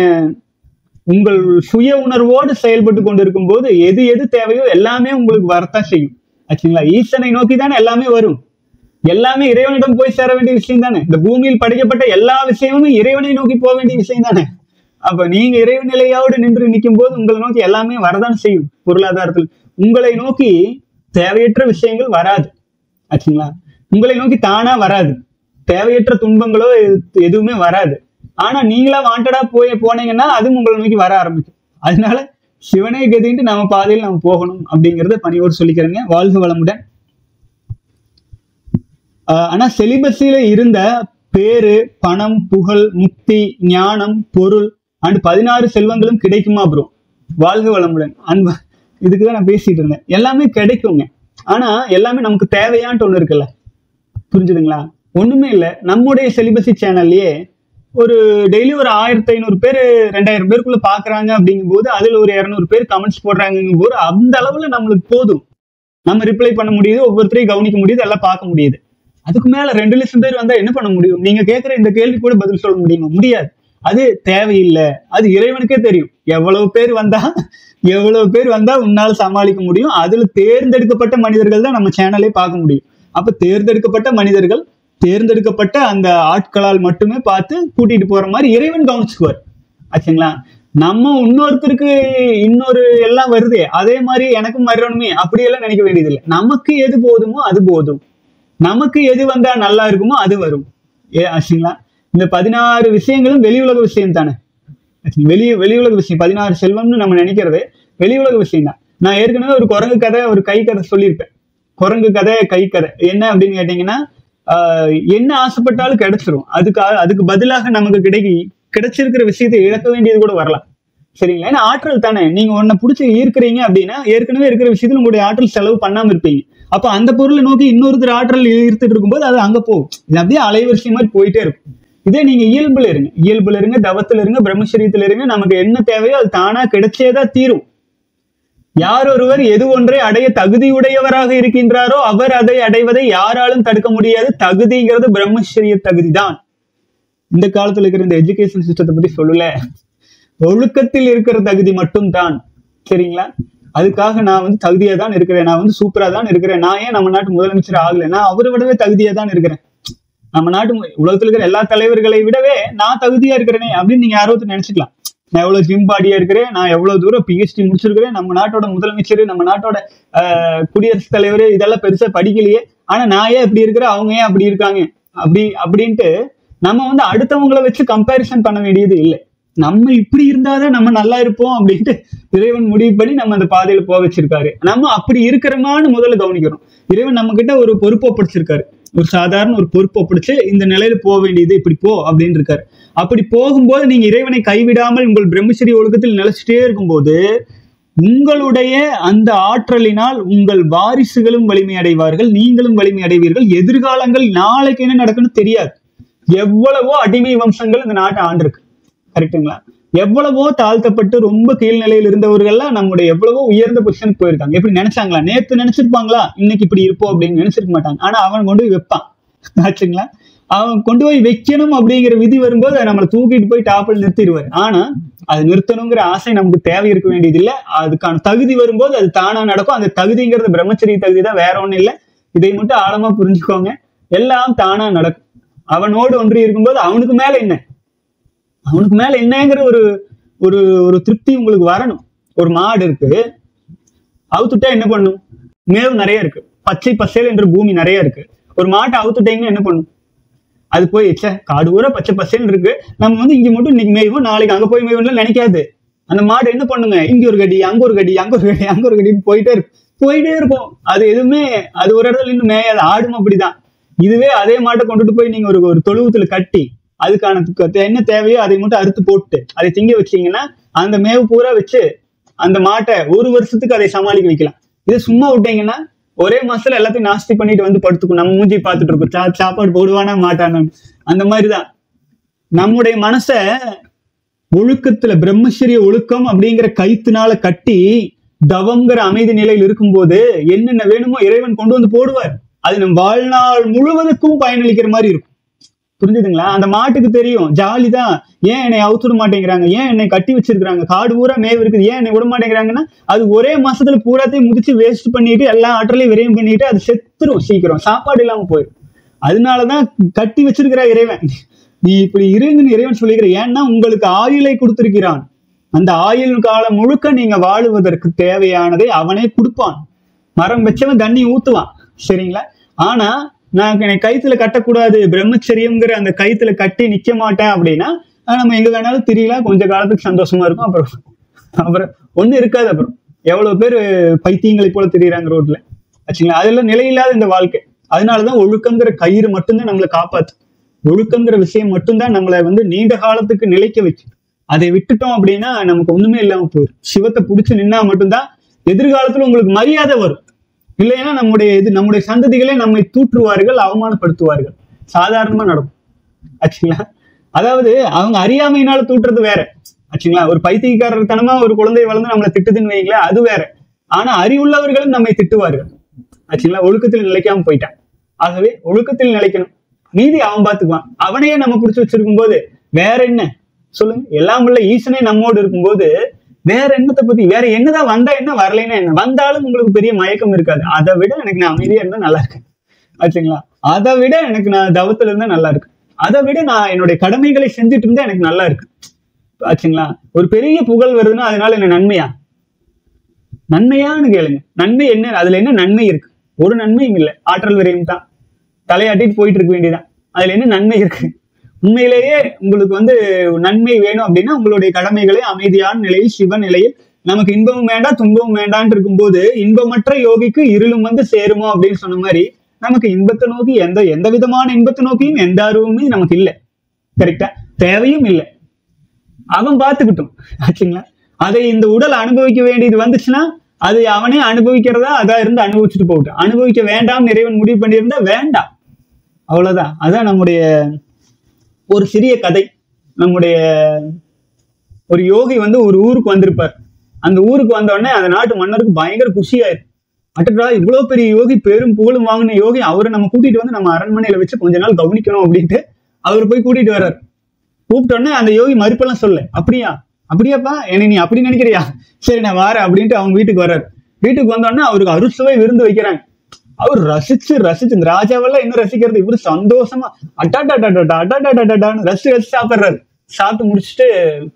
உங்கள் சுய உணர்வோடு செயல்பட்டு கொண்டிருக்கும் போது எது எது தேவையோ எல்லாமே உங்களுக்கு வரத்தான் செய்யும் ஆச்சுங்களா ஈசனை நோக்கி தானே எல்லாமே வரும் எல்லாமே இறைவனிடம் போய் சேர வேண்டிய விஷயம் தானே இந்த பூமியில் படைக்கப்பட்ட எல்லா விஷயமும் இறைவனை நோக்கி போக வேண்டிய விஷயம் தானே அப்ப நீங்க இறைவன் நிலையோடு நின்று நிற்கும் போது உங்களை நோக்கி எல்லாமே வரதான் செய்யும் பொருளாதாரத்தில் உங்களை நோக்கி தேவையற்ற விஷயங்கள் வராது ஆச்சுங்களா உங்களை நோக்கி தானா வராது தேவையற்ற துன்பங்களோ எது- எதுவுமே வராது ஆனா நீங்களா வாண்டடா போய் போனீங்கன்னா அதுவும் உங்களை நோக்கி வர ஆரம்பிக்கும் அதனால சிவனை கதின்ட்டு நம்ம பாதையில் நம்ம போகணும் அப்படிங்கறத பணியோடு சொல்லிக்கிறேங்க வாழ்க வளமுடன் ஆஹ் ஆனா செலிபஸில இருந்த பேரு பணம் புகழ் முக்தி ஞானம் பொருள் அண்ட் பதினாறு செல்வங்களும் கிடைக்குமா ப்ரோ வாழ்க வளமுடன் அன்பு இதுக்கு தான் நான் பேசிட்டு இருந்தேன் எல்லாமே கிடைக்குங்க ஆனா எல்லாமே நமக்கு தேவையான்ட்டு ஒண்ணு இருக்குல்ல புரிஞ்சுதுங்களா ஒண்ணுமே இல்லை நம்முடைய செலிபஸி சேனல்லயே ஒரு டெய்லி ஒரு ஆயிரத்தி ஐநூறு பேர் ரெண்டாயிரம் பேருக்குள்ள பாக்குறாங்க அப்படிங்கும்போது அதுல ஒரு இரநூறு பேர் கமெண்ட்ஸ் போடுறாங்கும் போது அந்த அளவுல நம்மளுக்கு போதும் நம்ம ரிப்ளை பண்ண முடியுது ஒவ்வொருத்தரையும் கவனிக்க முடியுது எல்லாம் பார்க்க முடியுது அதுக்கு மேல ரெண்டு லட்சம் பேர் வந்தா என்ன பண்ண முடியும் நீங்க கேட்கிற இந்த கேள்வி கூட பதில் சொல்ல முடியுமா முடியாது அது தேவையில்லை அது இறைவனுக்கே தெரியும் எவ்வளவு பேர் வந்தா எவ்வளவு பேர் வந்தா உன்னால சமாளிக்க முடியும் அதுல தேர்ந்தெடுக்கப்பட்ட மனிதர்கள் தான் நம்ம சேனலே பார்க்க முடியும் அப்ப தேர்ந்தெடுக்கப்பட்ட மனிதர்கள் தேர்ந்தெடுக்கப்பட்ட அந்த ஆட்களால் மட்டுமே பார்த்து கூட்டிட்டு போற மாதிரி இறைவன் கவனிச்சுக்குவார் ஆச்சுங்களா நம்ம இன்னொருத்தருக்கு இன்னொரு எல்லாம் வருதே அதே மாதிரி எனக்கும் வரணுமே அப்படியெல்லாம் நினைக்க வேண்டியதில்லை நமக்கு எது போதுமோ அது போதும் நமக்கு எது வந்தா நல்லா இருக்குமோ அது வரும் ஏ ஆச்சுங்களா இந்த பதினாறு விஷயங்களும் வெளி உலக விஷயம் தானே ஆச்சுங்களா? வெளி வெளி உலக விஷயம் பதினாறு செல்வம்னு நம்ம நினைக்கிறது வெளி உலக விஷயம் தான் நான் ஏற்கனவே ஒரு குரங்கு கதை ஒரு கை கதை சொல்லியிருப்பேன் குரங்கு கதை கை கதை என்ன அப்படின்னு கேட்டீங்கன்னா ஆஹ் என்ன ஆசைப்பட்டாலும் கிடைச்சிரும் அதுக்கு அதுக்கு பதிலாக நமக்கு கிடைக்கி கிடைச்சிருக்கிற விஷயத்தை இழக்க வேண்டியது கூட வரலாம் சரிங்களா ஏன்னா ஆற்றல் தானே நீங்க ஒன்ன பிடிச்சி ஈர்க்கிறீங்க அப்படின்னா ஏற்கனவே இருக்கிற விஷயத்துல உங்களுடைய ஆற்றல் செலவு பண்ணாம இருப்பீங்க அப்ப அந்த பொருளை நோக்கி இன்னொருத்தர் ஆற்றல் ஈர்த்துட்டு இருக்கும்போது அது அங்க போகும் இது அப்படியே அலைவரிசை மாதிரி போயிட்டே இருக்கும் இதே நீங்க இயல்புல இருங்க இயல்புல இருங்க தவத்துல இருங்க பிரம்மச்சரியத்துல இருங்க நமக்கு என்ன தேவையோ அது தானா கிடைச்சேதான் தீரும் யார் ஒருவர் எது ஒன்றை அடைய தகுதியுடையவராக இருக்கின்றாரோ அவர் அதை அடைவதை யாராலும் தடுக்க முடியாது தகுதிங்கிறது பிரம்மச்சரிய தகுதிதான் இந்த காலத்துல இருக்கிற இந்த எஜுகேஷன் சிஸ்டத்தை பத்தி சொல்லல ஒழுக்கத்தில் இருக்கிற தகுதி மட்டும் தான் சரிங்களா அதுக்காக நான் வந்து தகுதியா தான் இருக்கிறேன் நான் வந்து சூப்பரா தான் இருக்கிறேன் நான் ஏன் நம்ம நாட்டு முதலமைச்சர் ஆகல நான் அவரை விடவே தகுதியா தான் இருக்கிறேன் நம்ம நாட்டு மு- உலகத்துல இருக்கிற எல்லா தலைவர்களை விடவே நான் தகுதியா இருக்கிறேனே அப்படின்னு நீங்க யாரோ ஒருத்தர் நினைச்சுக்கலாம் நான் எவ்வளவு ஜிம் பாடியா இருக்கிறேன் நான் எவ்வளவு தூரம் பிஹெச்டி முடிச்சிருக்கிறேன் நம்ம நாட்டோட முதலமைச்சர் நம்ம நாட்டோட ஆஹ், குடியரசுத் தலைவர் இதெல்லாம் பெருசா படிக்கலையே ஆனா நான் ஏன் இப்படி இருக்கிறேன் அவங்க ஏன் அப்படி இருக்காங்க அப்படி அப்படின்ட்டு நம்ம வந்து அடுத்தவங்கள வச்சு கம்பேரிசன் பண்ண வேண்டியது இல்லை நம்ம இப்படி இருந்தாதான் நம்ம நல்லா இருப்போம் அப்படின்ட்டு இறைவன் முடிவு பண்ணி நம்ம அந்த பாதையில போக வச்சிருக்காரு நம்ம அப்படி இருக்கிறோமான்னு முதல்ல கவனிக்கிறோம் இறைவன் நம்ம கிட்ட ஒரு பொறுப்பை படிச்சிருக்காரு ஒரு சாதாரண ஒரு பொறுப்பை பிடிச்சு இந்த நிலையில போக வேண்டியது இப்படி போ அப்படின்னு இருக்காரு அப்படி போகும்போது நீங்க இறைவனை கைவிடாமல் உங்கள் பிரம்மச்சரிய ஒழுக்கத்தில் நிலைச்சிட்டே இருக்கும்போது உங்களுடைய அந்த ஆற்றலினால் உங்கள் வாரிசுகளும் வலிமை அடைவார்கள் நீங்களும் வலிமை அடைவீர்கள் எதிர்காலங்கள் நாளைக்கு என்ன நடக்குன்னு தெரியாது எவ்வளவோ அடிமை வம்சங்கள் இந்த நாட்டை ஆண்டிருக்கு கரெக்ட்டுங்களா எவ்வளவோ தாழ்த்தப்பட்டு ரொம்ப கீழ்நிலையில் இருந்தவர்கள்லாம் நம்முடைய எவ்வளவோ உயர்ந்த பொசிஷனுக்கு போயிருக்காங்க எப்படி நினைச்சாங்களா நேத்து நினைச்சிருப்பாங்களா இன்னைக்கு இப்படி இருப்போம் அப்படின்னு நினைச்சிருக்க மாட்டாங்க ஆனா அவன் கொண்டு போய் வைப்பான் ஆச்சுங்களா அவன் கொண்டு போய் வைக்கணும் அப்படிங்கிற விதி வரும்போது அதை நம்மளை தூக்கிட்டு போய் டாப்பில் நிறுத்திடுவார் ஆனா அது நிறுத்தணுங்கிற ஆசை நமக்கு தேவை இருக்க வேண்டியது இல்லை அதுக்கான தகுதி வரும்போது அது தானா நடக்கும் அந்த தகுதிங்கிறது பிரம்மச்சரிய தகுதி தான் வேற ஒண்ணும் இல்லை இதை மட்டும் ஆழமா புரிஞ்சுக்கோங்க எல்லாம் தானா நடக்கும் அவனோடு ஒன்றி இருக்கும்போது அவனுக்கு மேல என்ன அவனுக்கு மேல என்னங்கிற ஒரு ஒரு ஒரு திருப்தி உங்களுக்கு வரணும் ஒரு மாடு இருக்கு அவுத்துட்டா என்ன பண்ணும் மேவு நிறைய இருக்கு பச்சை பசேல் என்ற பூமி நிறைய இருக்கு ஒரு மாட்டை அவுத்துட்டீங்கன்னா என்ன பண்ணும் அது போய் ச்சே காடு ஊரா பச்சை பசேல் இருக்கு நம்ம வந்து இங்க மட்டும் இன்னைக்கு மேய்வோம் நாளைக்கு அங்க போய் மேய்வோம்னு நினைக்காது அந்த மாடு என்ன பண்ணுங்க இங்க ஒரு கடி அங்க ஒரு கடி அங்க ஒரு கடி அங்க ஒரு கடின்னு போயிட்டே இருக்கும் போயிட்டே இருக்கும் அது எதுவுமே அது ஒரு இடத்துல இன்னும் மேயாது ஆடும் அப்படிதான் இதுவே அதே மாட்டை கொண்டுட்டு போய் நீங்க ஒரு ஒரு தொழுவத்துல கட்டி அதுக்கான து- என்ன தேவையோ அதை மட்டும் அறுத்து போட்டு அதை திங்க வச்சீங்கன்னா அந்த மேவு பூரா வச்சு அந்த மாட்டை ஒரு வருஷத்துக்கு அதை சமாளிக்க வைக்கலாம் இது சும்மா விட்டீங்கன்னா ஒரே மாசத்துல எல்லாத்தையும் நாஸ்தி பண்ணிட்டு வந்து படுத்துக்கும் நம்ம மூஞ்சி பார்த்துட்டு இருக்கோம் சா சாப்பாடு போடுவானா மாட்டானான்னு அந்த மாதிரிதான் நம்முடைய மனச ஒழுக்கத்துல பிரம்மச்சரிய ஒழுக்கம் அப்படிங்கிற கைத்தினால கட்டி தவங்கிற அமைதி நிலையில் இருக்கும்போது என்னென்ன வேணுமோ இறைவன் கொண்டு வந்து போடுவார் அது நம் வாழ்நாள் முழுவதுக்கும் பயனளிக்கிற மாதிரி இருக்கும் புரிஞ்சுதுங்களா அந்த மாட்டுக்கு தெரியும் ஜாலி தான் ஏன் என்னை அவுத்துட மாட்டேங்கிறாங்க ஏன் என்னை கட்டி வச்சிருக்காங்க காடு பூரா மேவு இருக்குது ஏன் என்னை விட மாட்டேங்கிறாங்கன்னா அது ஒரே மாசத்துல பூராத்தையும் முதிச்சு வேஸ்ட் பண்ணிட்டு எல்லா ஆற்றலையும் விரயம் பண்ணிட்டு அது செத்துரும் சீக்கிரம் சாப்பாடு இல்லாம போயிடும் அதனாலதான் கட்டி வச்சிருக்கிறா இறைவன் நீ இப்படி இருங்கன்னு இறைவன் சொல்லிக்கிற ஏன்னா உங்களுக்கு ஆயுளை கொடுத்திருக்கிறான் அந்த ஆயுள் காலம் முழுக்க நீங்க வாழுவதற்கு தேவையானதை அவனே கொடுப்பான் மரம் வச்சவன் தண்ணி ஊத்துவான் சரிங்களா ஆனா நான் என்னை கைத்துல கட்டக்கூடாது பிரம்மச்சரியம்ங்கிற அந்த கைத்துல கட்டி நிக்க மாட்டேன் அப்படின்னா ஆஹ் நம்ம எங்க வேணாலும் தெரியல கொஞ்ச காலத்துக்கு சந்தோஷமா இருக்கும் அப்புறம் அப்புறம் ஒண்ணு இருக்காது அப்புறம் எவ்வளவு பேர் பைத்தியங்களை போல தெரியுறாங்க ரோட்ல ஆச்சுங்களா அதெல்லாம் நிலையில்லாத இந்த வாழ்க்கை அதனாலதான் ஒழுக்கங்கிற கயிறு மட்டும்தான் நம்மளை காப்பாத்து ஒழுக்கங்கிற விஷயம் மட்டும்தான் நம்மளை வந்து நீண்ட காலத்துக்கு நிலைக்க வைக்கும் அதை விட்டுட்டோம் அப்படின்னா நமக்கு ஒண்ணுமே இல்லாம போயிடும் சிவத்தை பிடிச்சு நின்னா மட்டும்தான் எதிர்காலத்துல உங்களுக்கு மரியாதை வரும் இல்லைன்னா நம்முடைய இது நம்முடைய சந்ததிகளே நம்மை தூற்றுவார்கள் அவமானப்படுத்துவார்கள் சாதாரணமா நடக்கும் ஆச்சுங்களா அதாவது அவங்க அறியாமையினால தூற்றுறது வேற ஆச்சுங்களா ஒரு பைத்தியக்காரத்தனமா ஒரு குழந்தை வளர்ந்து நம்மளை திட்டுதுன்னு வைங்களேன் அது வேற ஆனா அறிவுள்ளவர்களும் நம்மை திட்டுவார்கள் ஆச்சுங்களா ஒழுக்கத்தில் நிலைக்காம போயிட்டான் ஆகவே ஒழுக்கத்தில் நிலைக்கணும் மீதி அவன் பார்த்துக்குவான் அவனையே நம்ம பிடிச்சி வச்சிருக்கும் போது வேற என்ன சொல்லுங்க எல்லாம் உள்ள ஈசனே நம்மோடு இருக்கும்போது வேற என்னத்தை பத்தி வேற என்னதான் வந்தா என்ன வரலைன்னா என்ன வந்தாலும் உங்களுக்கு பெரிய மயக்கம் இருக்காது அதை விட எனக்கு நான் அமைதியா இருந்தா நல்லா இருக்கு ஆச்சுங்களா அதை விட எனக்கு நான் தவத்துல இருந்தா நல்லா இருக்கு அதை விட நான் என்னுடைய கடமைகளை செஞ்சுட்டு இருந்தா எனக்கு நல்லா இருக்கு ஆச்சுங்களா ஒரு பெரிய புகழ் வருதுன்னா அதனால என்ன நன்மையா நன்மையான்னு கேளுங்க நன்மை என்ன அதுல என்ன நன்மை இருக்கு ஒரு நன்மையும் இல்லை ஆற்றல் விரயம் தான் தலையாட்டிட்டு போயிட்டு இருக்க வேண்டியதான் அதுல என்ன நன்மை இருக்கு உண்மையிலேயே உங்களுக்கு வந்து நன்மை வேணும் அப்படின்னா உங்களுடைய கடமைகளை அமைதியான நிலையில் சிவ நிலையில் நமக்கு இன்பமும் வேண்டாம் துன்பமும் வேண்டாம்னு இருக்கும்போது இன்பமற்ற யோகிக்கு இருளும் வந்து சேருமோ அப்படின்னு சொன்ன மாதிரி நமக்கு இன்பத்தை நோக்கி எந்த எந்த விதமான இன்பத்தை நோக்கியும் எந்த அருவுமே நமக்கு இல்லை கரெக்டா தேவையும் இல்லை அவன் பார்த்துக்கிட்டும் ஆச்சுங்களா அதை இந்த உடல் அனுபவிக்க வேண்டியது வந்துச்சுன்னா அது அவனே அனுபவிக்கிறதா அதா இருந்து அனுபவிச்சுட்டு போகட்டும் அனுபவிக்க வேண்டாம் இறைவன் முடிவு பண்ணியிருந்தா வேண்டாம் அவ்வளவுதான் அதான் நம்முடைய ஒரு சிறிய கதை நம்முடைய ஒரு யோகி வந்து ஒரு ஊருக்கு வந்திருப்பார் அந்த ஊருக்கு வந்த உடனே அந்த நாட்டு மன்னருக்கு பயங்கர குஷியாயிரு அட்டடா இவ்வளவு பெரிய யோகி பெரும் புகழும் வாங்கின யோகி அவரை நம்ம கூட்டிட்டு வந்து நம்ம அரண்மனையில வச்சு கொஞ்ச நாள் கவனிக்கணும் அப்படின்ட்டு அவர் போய் கூட்டிட்டு வர்றார் கூப்பிட்ட உடனே அந்த யோகி மறுப்பெல்லாம் சொல்ல அப்படியா அப்படியாப்பா என்னை நீ அப்படி நினைக்கிறியா சரி நான் வரேன் அப்படின்ட்டு அவங்க வீட்டுக்கு வர்றாரு வீட்டுக்கு வந்த உடனே அவருக்கு அறுசுவை விருந்து வைக்கிறாங்க அவர் ரசிச்சு ரசிச்சு இந்த ராஜாவெல்லாம் என்ன ரசிக்கிறது இவரு சந்தோஷமா அட்டாட்டாட்டாட்டா அட்டாட்டாட்டாட்டான்னு ரசிச்சு ரசிச்சு சாப்பிடுறாரு சாப்பிட்டு முடிச்சுட்டு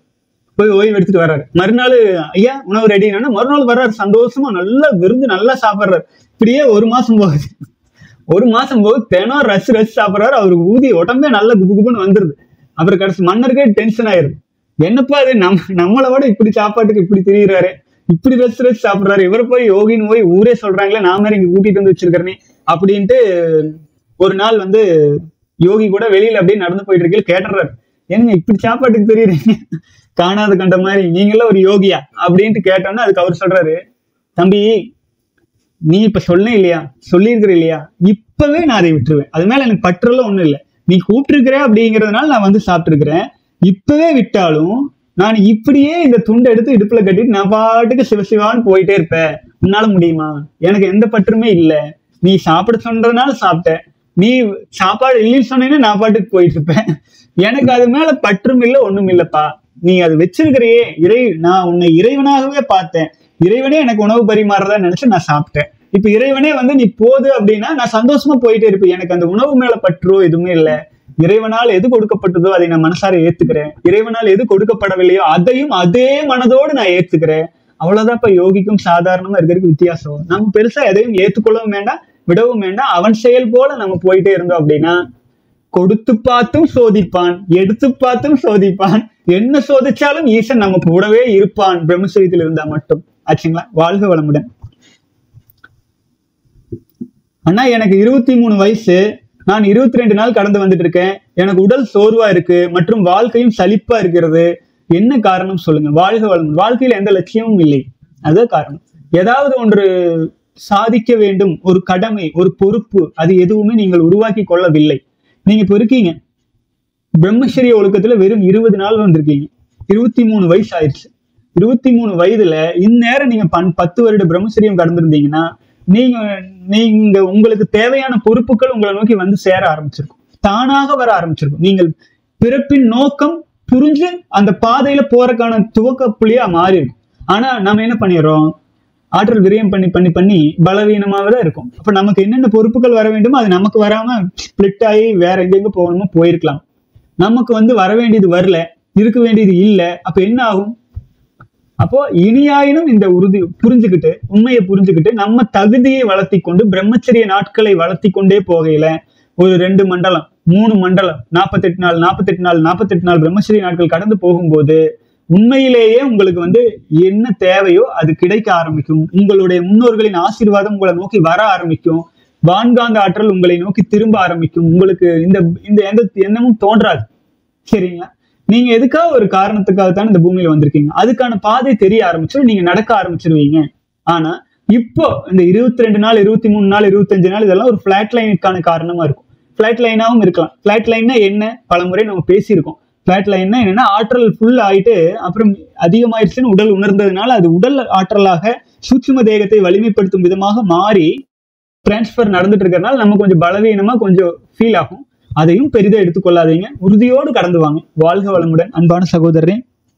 போய் ஓய்வு எடுத்துட்டு வர்றாரு மறுநாள் ஐயா உணவு ரெடினா மறுநாள் வர்றாரு சந்தோஷமா நல்லா விருந்து நல்லா சாப்பிட்றாரு இப்படியே ஒரு மாசம் போகுது ஒரு மாசம் போது தினம் ரஸ் ரஸ் சாப்பிட்றாரு அவருக்கு ஊதி உடம்பே நல்லா குபு குபுன்னு வந்துருது அப்புறம் கடைசி மன்னருக்கே டென்ஷன் ஆயிருது என்னப்பா இது நம்ம நம்மளை விட இப்படி சாப்பாட்டுக்கு இப்படி திரியிறாரு இப்படி ரஸ் ரஸ் சாப்பிட்றாரு இவரை போய் யோகின்னு போய் ஊரே சொல்றாங்களே நான் மாதிரி இங்க கூட்டிட்டு வந்து வச்சிருக்கிறேனே அப்படின்ட்டு ஒரு நாள் வந்து யோகி கூட வெளியில அப்படியே நடந்து போயிட்டு இருக்கையில கேட்டுறாரு ஏங்க இப்படி சாப்பாட்டுக்கு தெரியுறீங்க காணாத கண்ட மாதிரி நீங்களும் ஒரு யோகியா அப்படின்ட்டு கேட்டோன்னா அதுக்கு அவர் சொல்றாரு தம்பி நீ இப்ப சொன்ன இல்லையா சொல்லியிருக்கிற இல்லையா இப்பவே நான் அதை விட்டுருவேன் அது மேல எனக்கு பற்றெல்லாம் ஒண்ணும் இல்லை நீ கூப்பிட்டுருக்கிற அப்படிங்கறதுனால நான் வந்து சாப்பிட்டுருக்கிறேன் இப்பவே விட்டாலும் நான் இப்படியே இந்த துண்டை எடுத்து இடுப்புல கட்டிட்டு நான் பாட்டுக்கு சிவசிவான்னு போயிட்டே இருப்பேன் உன்னால முடியுமா எனக்கு எந்த பற்றுமே இல்லை நீ சாப்பிட சொன்னதுனால சாப்பிட்டேன் நீ சாப்பாடு இல்லைன்னு சொன்னீங்கன்னா நான் பாட்டுக்கு போயிட்டு இருப்பேன் எனக்கு அது மேல பற்றும் இல்லை ஒண்ணும் இல்லப்பா நீ அது வச்சிருக்கிறையே இறை நான் உன்னை இறைவனாகவே பார்த்தேன் இறைவனே எனக்கு உணவு பரிமாறதா நினைச்சு நான் சாப்பிட்டேன் இப்ப இறைவனே வந்து நீ போது அப்படின்னா நான் சந்தோஷமா போயிட்டே இருப்பேன் எனக்கு அந்த உணவு மேல பற்றோ எதுவுமே இல்லை இறைவனால் எது கொடுக்கப்பட்டதோ அதை நான் மனசார ஏத்துக்கிறேன் இறைவனால் எது கொடுக்கப்படவில்லையோ அதையும் அதே மனதோடு நான் ஏத்துக்கிறேன் அவ்வளவுதான் இப்ப யோகிக்கும் சாதாரணமா இருக்கிறதுக்கு வித்தியாசம் நம்ம பெருசா எதையும் ஏத்துக்கொள்ளவும் வேண்டாம் விடவும் வேண்டாம் அவன் செயல் போல நம்ம போயிட்டே இருந்தோம் அப்படின்னா கொடுத்து பார்த்தும் சோதிப்பான் எடுத்து பார்த்தும் சோதிப்பான் என்ன சோதிச்சாலும் ஈசன் நம்ம கூடவே இருப்பான் பிரம்மச்சரியத்தில் இருந்தா மட்டும் ஆச்சுங்களா வாழ்க வளமுடன் அண்ணா எனக்கு இருபத்தி மூணு வயசு நான் இருபத்தி ரெண்டு நாள் கடந்து வந்துட்டு இருக்கேன் எனக்கு உடல் சோர்வா இருக்கு மற்றும் வாழ்க்கையும் சலிப்பா இருக்கிறது என்ன காரணம் சொல்லுங்க வாழ்க வளமுடன் வாழ்க்கையில எந்த லட்சியமும் இல்லை அதுதான் காரணம் ஏதாவது ஒன்று சாதிக்க வேண்டும் ஒரு கடமை ஒரு பொறுப்பு அது எதுவுமே நீங்கள் உருவாக்கி கொள்ளவில்லை நீங்க இப்போ இருக்கீங்க பிரம்மச்சரிய ஒழுக்கத்துல வெறும் இருபது நாள் வந்திருக்கீங்க இருபத்தி மூணு வயசு ஆயிடுச்சு இருபத்தி மூணு வயதுல இந்நேரம் நீங்க பன் பத்து வருட பிரம்மச்சரியம் கடந்திருந்தீங்கன்னா நீங்க நீங்க உங்களுக்கு தேவையான பொறுப்புகள் உங்களை நோக்கி வந்து சேர ஆரம்பிச்சிருக்கும் தானாக வர ஆரம்பிச்சிருக்கும் நீங்கள் பிறப்பின் நோக்கம் புரிஞ்சு அந்த பாதையில போறதுக்கான துவக்க புள்ளியா மாறி இருக்கும் ஆனா நம்ம என்ன பண்ணிடுறோம் ஆற்றல் விரயம் பண்ணி பண்ணி பண்ணி பலவீனமாக தான் இருக்கும் அப்ப நமக்கு என்னென்ன பொறுப்புகள் வர வேண்டுமோ அது நமக்கு வராம ஸ்பிளிட் ஆகி வேற எங்கெங்க போகணுமோ போயிருக்கலாம் நமக்கு வந்து வர வேண்டியது வரல இருக்க வேண்டியது இல்லை அப்ப என்ன ஆகும் அப்போ இனியாயினும் இந்த உறுதி புரிஞ்சுக்கிட்டு உண்மையை புரிஞ்சுக்கிட்டு நம்ம தகுதியை வளர்த்தி கொண்டு பிரம்மச்சரிய நாட்களை வளர்த்தி கொண்டே போகையில ஒரு ரெண்டு மண்டலம் மூணு மண்டலம் நாற்பத்தெட்டு நாள் நாற்பத்தெட்டு நாள் நாற்பத்தெட்டு நாள் பிரம்மச்சரிய நாட்கள் கடந்து போகும்போது உண்மையிலேயே உங்களுக்கு வந்து என்ன தேவையோ அது கிடைக்க ஆரம்பிக்கும் உங்களுடைய முன்னோர்களின் ஆசீர்வாதம் உங்களை நோக்கி வர ஆரம்பிக்கும் வான்காந்த ஆற்றல் உங்களை நோக்கி திரும்ப ஆரம்பிக்கும் உங்களுக்கு இந்த இந்த எந்த எண்ணமும் தோன்றாது சரிங்களா நீங்க எதுக்காக ஒரு காரணத்துக்காக தான் இந்த பூமியில வந்திருக்கீங்க அதுக்கான பாதை தெரிய ஆரம்பிச்சிடும் நீங்க நடக்க ஆரம்பிச்சிருவீங்க ஆனா இப்போ இந்த இருபத்தி ரெண்டு நாள் இருபத்தி மூணு நாள் இருபத்தஞ்சு நாள் இதெல்லாம் ஒரு ஃபிளாட் லைனுக்கான காரணமா இருக்கும் ஃபிளாட் லைனாவும் இருக்கலாம் ஃபிளாட் லைன்னா என்ன பலமுறை நம்ம பேசியிருக்கோம் ஃபிளாட் லைன்னா என்னன்னா ஆற்றல் ஃபுல் ஆயிட்டு அப்புறம் அதிகமாயிருச்சுன்னு உடல் உணர்ந்ததுனால அது உடல் ஆற்றலாக சூட்சும தேகத்தை வலிமைப்படுத்தும் விதமாக மாறி டிரான்ஸ்ஃபர் நடந்துட்டு இருக்கிறதுனால நம்ம கொஞ்சம் பலவீனமா கொஞ்சம் ஃபீல் ஆகும் அதையும் பெரிதா எடுத்துக்கொள்ளாதீங்க உறுதியோடு கடந்து வாங்க வாழ்க வளமுடன் அன்பான சகோதரரே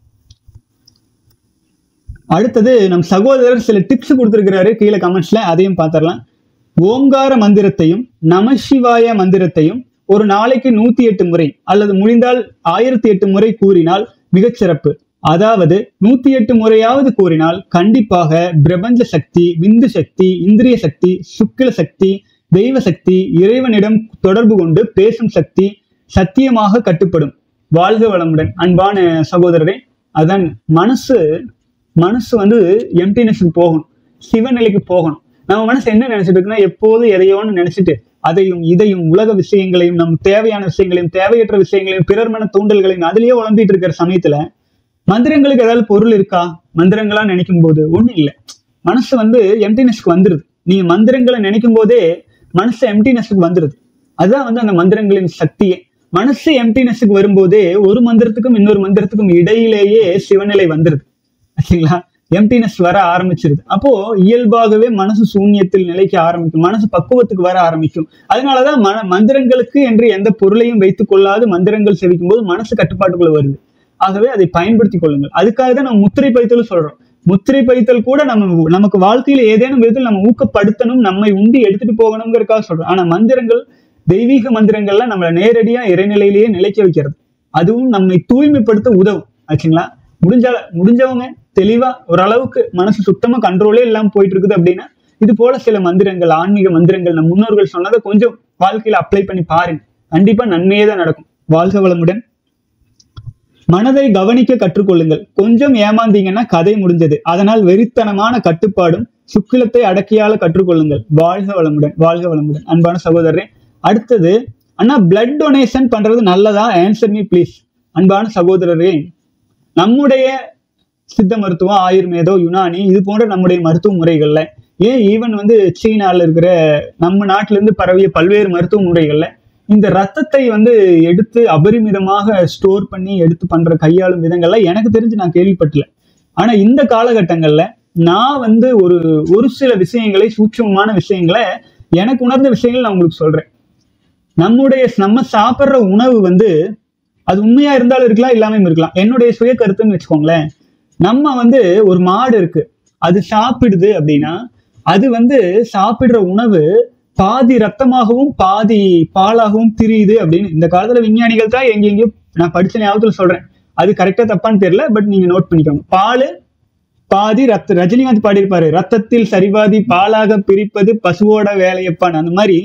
அடுத்தது நம் சகோதரர் சில டிப்ஸ் கொடுத்திருக்கிறாரு கீழே கமெண்ட்ஸ்ல அதையும் பார்த்துடலாம் ஓங்கார மந்திரத்தையும் நமசிவாய மந்திரத்தையும் ஒரு நாளைக்கு நூத்தி எட்டு முறை அல்லது முடிந்தால் ஆயிரத்தி எட்டு முறை கூறினால் மிகச் சிறப்பு அதாவது நூத்தி எட்டு முறையாவது கூறினால் கண்டிப்பாக பிரபஞ்ச சக்தி விந்து சக்தி இந்திரிய சக்தி சுக்கில சக்தி தெய்வ சக்தி இறைவனிடம் தொடர்பு கொண்டு பேசும் சக்தி சத்தியமாக கட்டுப்படும் வாழ்க வளமுடன் அன்பான சகோதரரே அதான் மனசு மனசு வந்து எம்டினஸ்க்கு போகணும் சிவநிலைக்கு போகணும் நம்ம மனசு என்ன நினைச்சிட்டு இருக்குன்னா எப்போதும் எதையோன்னு நினைச்சிட்டு அதையும் இதையும் உலக விஷயங்களையும் நம் தேவையான விஷயங்களையும் தேவையற்ற விஷயங்களையும் பிறர் மன தூண்டல்களையும் அதுலயே உழம்பிட்டு இருக்கிற சமயத்துல மந்திரங்களுக்கு ஏதாவது பொருள் இருக்கா மந்திரங்களா நினைக்கும் போது ஒண்ணும் இல்லை மனசு வந்து எம்டினஸ்க்கு வந்துருது நீங்க மந்திரங்களை நினைக்கும் போதே மனசு எம்டினஸ்க்கு வந்துருது அதுதான் வந்து அந்த மந்திரங்களின் சக்தியே மனசு எம்டினஸ்க்கு வரும்போதே ஒரு மந்திரத்துக்கும் இன்னொரு மந்திரத்துக்கும் இடையிலேயே சிவநிலை வந்துருது சரிங்களா எம்டினஸ் வர ஆரம்பிச்சிருது அப்போ இயல்பாகவே மனசு சூன்யத்தில் நிலைக்க ஆரம்பிக்கும் மனசு பக்குவத்துக்கு வர ஆரம்பிக்கும் அதனாலதான் மன மந்திரங்களுக்கு என்று எந்த பொருளையும் வைத்துக் கொள்ளாது மந்திரங்கள் செவிக்கும் போது மனசு கட்டுப்பாட்டுக்குள்ள வருது ஆகவே அதை பயன்படுத்திக் கொள்ளுங்கள் அதுக்காக தான் நம்ம முத்திரை பைத்தல் சொல்றோம் முத்திரை பைத்தல் கூட நம்ம நமக்கு வாழ்க்கையில ஏதேனும் விதத்தில் நம்ம ஊக்கப்படுத்தணும் நம்மை உண்டி எடுத்துட்டு போகணுங்கிறதுக்காக சொல்றோம் ஆனா மந்திரங்கள் தெய்வீக மந்திரங்கள்லாம் நம்மளை நேரடியா இறைநிலையிலேயே நிலைக்க வைக்கிறது அதுவும் நம்மை தூய்மைப்படுத்த உதவும் ஆச்சுங்களா முடிஞ்ச முடிஞ்சவங்க தெளிவா ஓரளவுக்கு மனசு சுத்தமா கண்ட்ரோலே இல்லாம போயிட்டு இருக்குது அப்படின்னா இது போல சில மந்திரங்கள் ஆன்மீக மந்திரங்கள் நம் முன்னோர்கள் சொன்னதை கொஞ்சம் வாழ்க்கையில அப்ளை பண்ணி பாருங்க கண்டிப்பா நன்மையே தான் நடக்கும் வாழ்க வளமுடன் மனதை கவனிக்க கற்றுக்கொள்ளுங்கள் கொஞ்சம் ஏமாந்தீங்கன்னா கதை முடிஞ்சது அதனால் வெறித்தனமான கட்டுப்பாடும் சுக்கிலத்தை அடக்கியால கற்றுக்கொள்ளுங்கள் வாழ்க வளமுடன் வாழ்க வளமுடன் அன்பான சகோதரரே அடுத்தது அண்ணா பிளட் டொனேஷன் பண்றது நல்லதா ஆன்சர் மீ ப்ளீஸ் அன்பான சகோதரரே நம்முடைய சித்த மருத்துவம் ஆயுர்வேதோ யுனானி இது போன்ற நம்முடைய மருத்துவ முறைகள்ல ஏன் ஈவன் வந்து சீனால இருக்கிற நம்ம நாட்டில இருந்து பரவிய பல்வேறு மருத்துவ முறைகள்ல இந்த ரத்தத்தை வந்து எடுத்து அபரிமிதமாக ஸ்டோர் பண்ணி எடுத்து பண்ற கையாளும் விதங்கள்ல எனக்கு தெரிஞ்சு நான் கேள்விப்பட்டல ஆனா இந்த காலகட்டங்கள்ல நான் வந்து ஒரு ஒரு சில விஷயங்களை சூட்சமமான விஷயங்களை எனக்கு உணர்ந்த விஷயங்கள் நான் உங்களுக்கு சொல்றேன் நம்முடைய நம்ம சாப்பிட்ற உணவு வந்து அது உண்மையா இருந்தாலும் இருக்கலாம் இல்லாமையும் இருக்கலாம் என்னுடைய சுய கருத்துன்னு வச்சுக்கோங்களேன் நம்ம வந்து ஒரு மாடு இருக்கு அது சாப்பிடுது அப்படின்னா அது வந்து சாப்பிடுற உணவு பாதி ரத்தமாகவும் பாதி பாலாகவும் திரியுது அப்படின்னு இந்த காலத்துல விஞ்ஞானிகள் தான் எங்கெங்கயோ நான் படிச்ச ஞாபகத்துல சொல்றேன் அது கரெக்டா தப்பான்னு தெரியல பட் நீங்க நோட் பண்ணிக்கோங்க பால் பாதி ரத்த ரஜினிகாந்த் பாடியிருப்பாரு ரத்தத்தில் சரிபாதி பாலாக பிரிப்பது பசுவோட வேலையப்பான் அந்த மாதிரி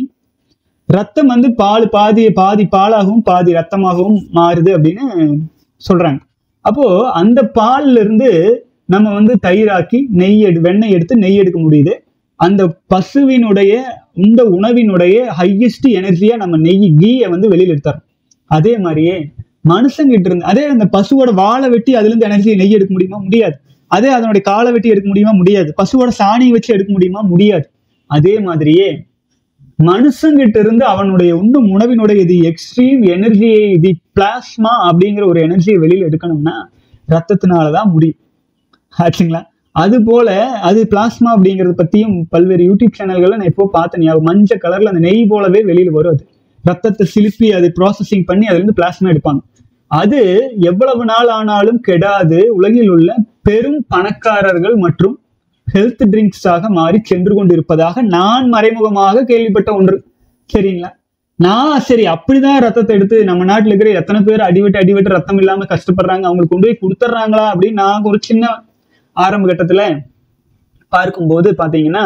ரத்தம் வந்து பால் பாதி பாதி பாலாகவும் பாதி ரத்தமாகவும் மாறுது அப்படின்னு சொல்றாங்க அப்போ அந்த பால்ல இருந்து நம்ம வந்து தயிராக்கி நெய் எடு வெண்ணெய் எடுத்து நெய் எடுக்க முடியுது அந்த பசுவினுடைய இந்த உணவினுடைய ஹையஸ்ட் எனர்ஜியா நம்ம நெய் கீயை வந்து வெளியில எடுத்துறோம் அதே மாதிரியே மனுஷங்கிட்ட இருந்து அதே அந்த பசுவோட வாழை வெட்டி அதுல இருந்து எனர்ஜி நெய் எடுக்க முடியுமா முடியாது அதே அதனுடைய காலை வெட்டி எடுக்க முடியுமா முடியாது பசுவோட சாணியை வச்சு எடுக்க முடியுமா முடியாது அதே மாதிரியே மனுஷங்கிட்ட இருந்து அவனுடைய இன்னும் உணவினுடைய இது எக்ஸ்ட்ரீம் எனர்ஜியை இது பிளாஸ்மா அப்படிங்கிற ஒரு எனர்ஜியை வெளியில எடுக்கணும்னா ரத்தத்தினாலதான் முடியும் ஆச்சுங்களா அது போல அது பிளாஸ்மா அப்படிங்கறத பத்தியும் பல்வேறு யூடியூப் சேனல்கள்ல நான் இப்போ பார்த்தேன் ஞாபகம். மஞ்சள் கலர்ல அந்த நெய் போலவே வெளியில வரும் அது ரத்தத்தை சிலுப்பி அது ப்ராசஸிங் பண்ணி அதுல இருந்து பிளாஸ்மா எடுப்பாங்க அது எவ்வளவு நாள் ஆனாலும் கெடாது உலகில் உள்ள பெரும் பணக்காரர்கள் மற்றும் ஹெல்த் ட்ரிங்க்ஸாக மாறி சென்று கொண்டிருப்பதாக நான் மறைமுகமாக கேள்விப்பட்ட ஒன்று சரிங்களா நான் சரி அப்படிதான் ரத்தத்தை எடுத்து நம்ம நாட்டுல இருக்கிற எத்தனை பேர் அடிவிட்டு அடிவிட்டு ரத்தம் இல்லாம கஷ்டப்படுறாங்க அவங்களுக்கு கொண்டு போய் கொடுத்துட்றாங்களா அப்படின்னு நான் ஒரு சின்ன ஆரம்ப கட்டத்துல பார்க்கும்போது பாத்தீங்கன்னா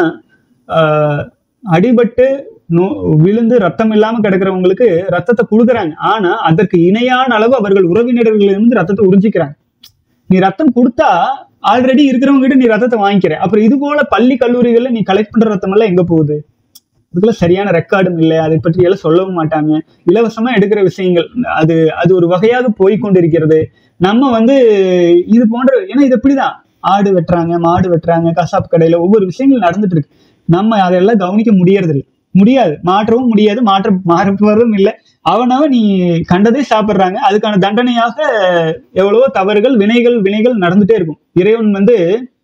ஆஹ், அடிபட்டு நோ விழுந்து ரத்தம் இல்லாம கிடக்கிறவங்களுக்கு ரத்தத்தை கொடுக்குறாங்க ஆனா அதற்கு இணையான அளவு அவர்கள் உறவினர்களிலிருந்து ரத்தத்தை உறிஞ்சிக்கிறாங்க நீ ரத்தம் கொடுத்தா ஆல்ரெடி இருக்கிறவங்க கிட்ட நீ ரத்தத்தை வாங்கிக்கிற அப்புறம் இது போல பள்ளி கல்லூரிகள்ல நீ கலெக்ட் பண்ற ரத்தம் எல்லாம் எங்க போகுது இதுக்குள்ள சரியான ரெக்கார்டும் இல்லை அதை பற்றி எல்லாம் சொல்லவும் மாட்டாங்க இலவசமா எடுக்கிற விஷயங்கள் அது அது ஒரு வகையாக போய் கொண்டிருக்கிறது நம்ம வந்து இது போன்ற ஏன்னா இது எப்படிதான் ஆடு வெட்டுறாங்க மாடு வெட்டுறாங்க கசாப்பு கடையில ஒவ்வொரு விஷயங்கள் நடந்துட்டு இருக்கு நம்ம அதெல்லாம் கவனிக்க முடியறது இல்லை முடியாது மாற்றவும் முடியாது மாற்ற மாறுவதும் இல்லை அவனவன் நீ கண்டதே சாப்பிடுறாங்க அதுக்கான தண்டனையாக எவ்வளவோ தவறுகள் வினைகள் வினைகள் நடந்துட்டே இருக்கும் இறைவன் வந்து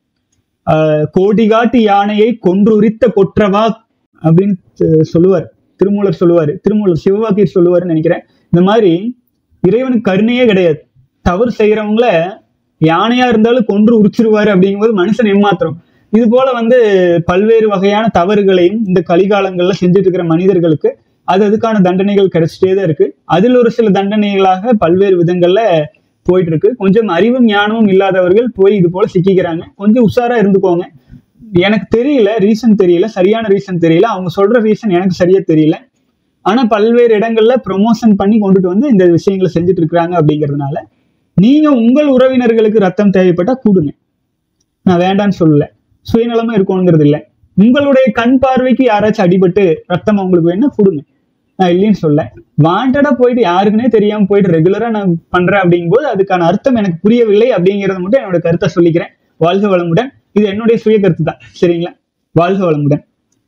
ஆஹ், கோடிகாட்டு யானையை கொன்றுரித்த கொற்றவா அப்படின்னு து- சொல்லுவார் திருமூலர் சொல்லுவாரு திருமூலர் சிவவாக்கியர் சொல்லுவாருன்னு நினைக்கிறேன் இந்த மாதிரி இறைவனுக்கு கருணையே கிடையாது தவறு செய்யறவங்கள யானையா இருந்தாலும் கொன்று உரிச்சிருவாரு அப்படிங்கும்போது மனுஷன் ஏமாத்திரம் இது போல வந்து பல்வேறு வகையான தவறுகளையும் இந்த கலிகாலங்கள்ல செஞ்சுட்டு இருக்கிற மனிதர்களுக்கு அது அதுக்கான தண்டனைகள் கிடைச்சிட்டே தான் இருக்கு அதில் ஒரு சில தண்டனைகளாக பல்வேறு விதங்கள்ல போயிட்டு இருக்கு கொஞ்சம் அறிவும் ஞானமும் இல்லாதவர்கள் போய் இது போல சிக்கிக்கிறாங்க கொஞ்சம் உஷாரா இருந்துக்கோங்க எனக்கு தெரியல ரீசன் தெரியல சரியான ரீசன் தெரியல அவங்க சொல்ற ரீசன் எனக்கு சரியா தெரியல ஆனா பல்வேறு இடங்கள்ல ப்ரொமோஷன் பண்ணி கொண்டுட்டு வந்து இந்த விஷயங்களை செஞ்சுட்டு இருக்கிறாங்க அப்படிங்கிறதுனால நீங்க உங்கள் உறவினர்களுக்கு ரத்தம் தேவைப்பட்டா கூடுங்க நான் வேண்டான்னு சொல்லல சுயநலமா இருக்கணுங்கிறது இல்லை உங்களுடைய கண் பார்வைக்கு யாராச்சும் அடிபட்டு ரத்தம் அவங்களுக்கு வேணா கொடுங்க நான் இல்லைன்னு சொல்ல வாண்டடா போயிட்டு யாருக்குன்னே தெரியாம போயிட்டு ரெகுலரா நான் பண்றேன் அப்படிங்கும்போது அதுக்கான அர்த்தம் எனக்கு புரியவில்லை அப்படிங்கறத மட்டும் என்னோட கருத்தை சொல்லிக்கிறேன் வாழ்க வளமுடன் இது என்னுடைய சுய கருத்து தான் சரிங்களா வாழ்க வளமுடன்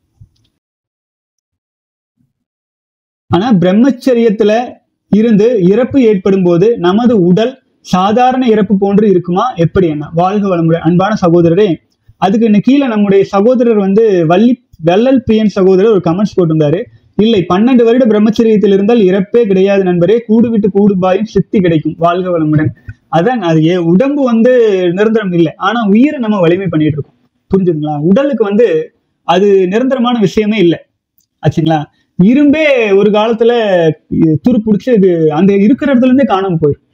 ஆனா பிரம்மச்சரியத்துல இருந்து இறப்பு ஏற்படும் போது நமது உடல் சாதாரண இறப்பு போன்று இருக்குமா எப்படி என்ன வாழ்க வளமுடன் அன்பான சகோதரரே அதுக்கு இன்னும் கீழே நம்முடைய சகோதரர் வந்து வள்ளி வெள்ளல் பிரியன் சகோதரர் ஒரு கமெண்ட்ஸ் போட்டிருந்தாரு இல்லை பன்னெண்டு வருட பிரம்மச்சரியத்தில் இருந்தால் இறப்பே கிடையாது நண்பரே கூடு விட்டு கூடு பாயும் சித்தி கிடைக்கும் வாழ்க வளமுடன் அதான் அது ஏ- உடம்பு வந்து நிரந்தரம் இல்லை ஆனா உயிரை நம்ம வலிமை பண்ணிட்டு இருக்கோம் புரிஞ்சுதுங்களா உடலுக்கு வந்து அது நிரந்தரமான விஷயமே இல்லை ஆச்சுங்களா இரும்பே ஒரு காலத்துல இ- துரு பிடிச்சி அது அந்த இருக்கிற இடத்துல இருந்தே காணாம போயிடும்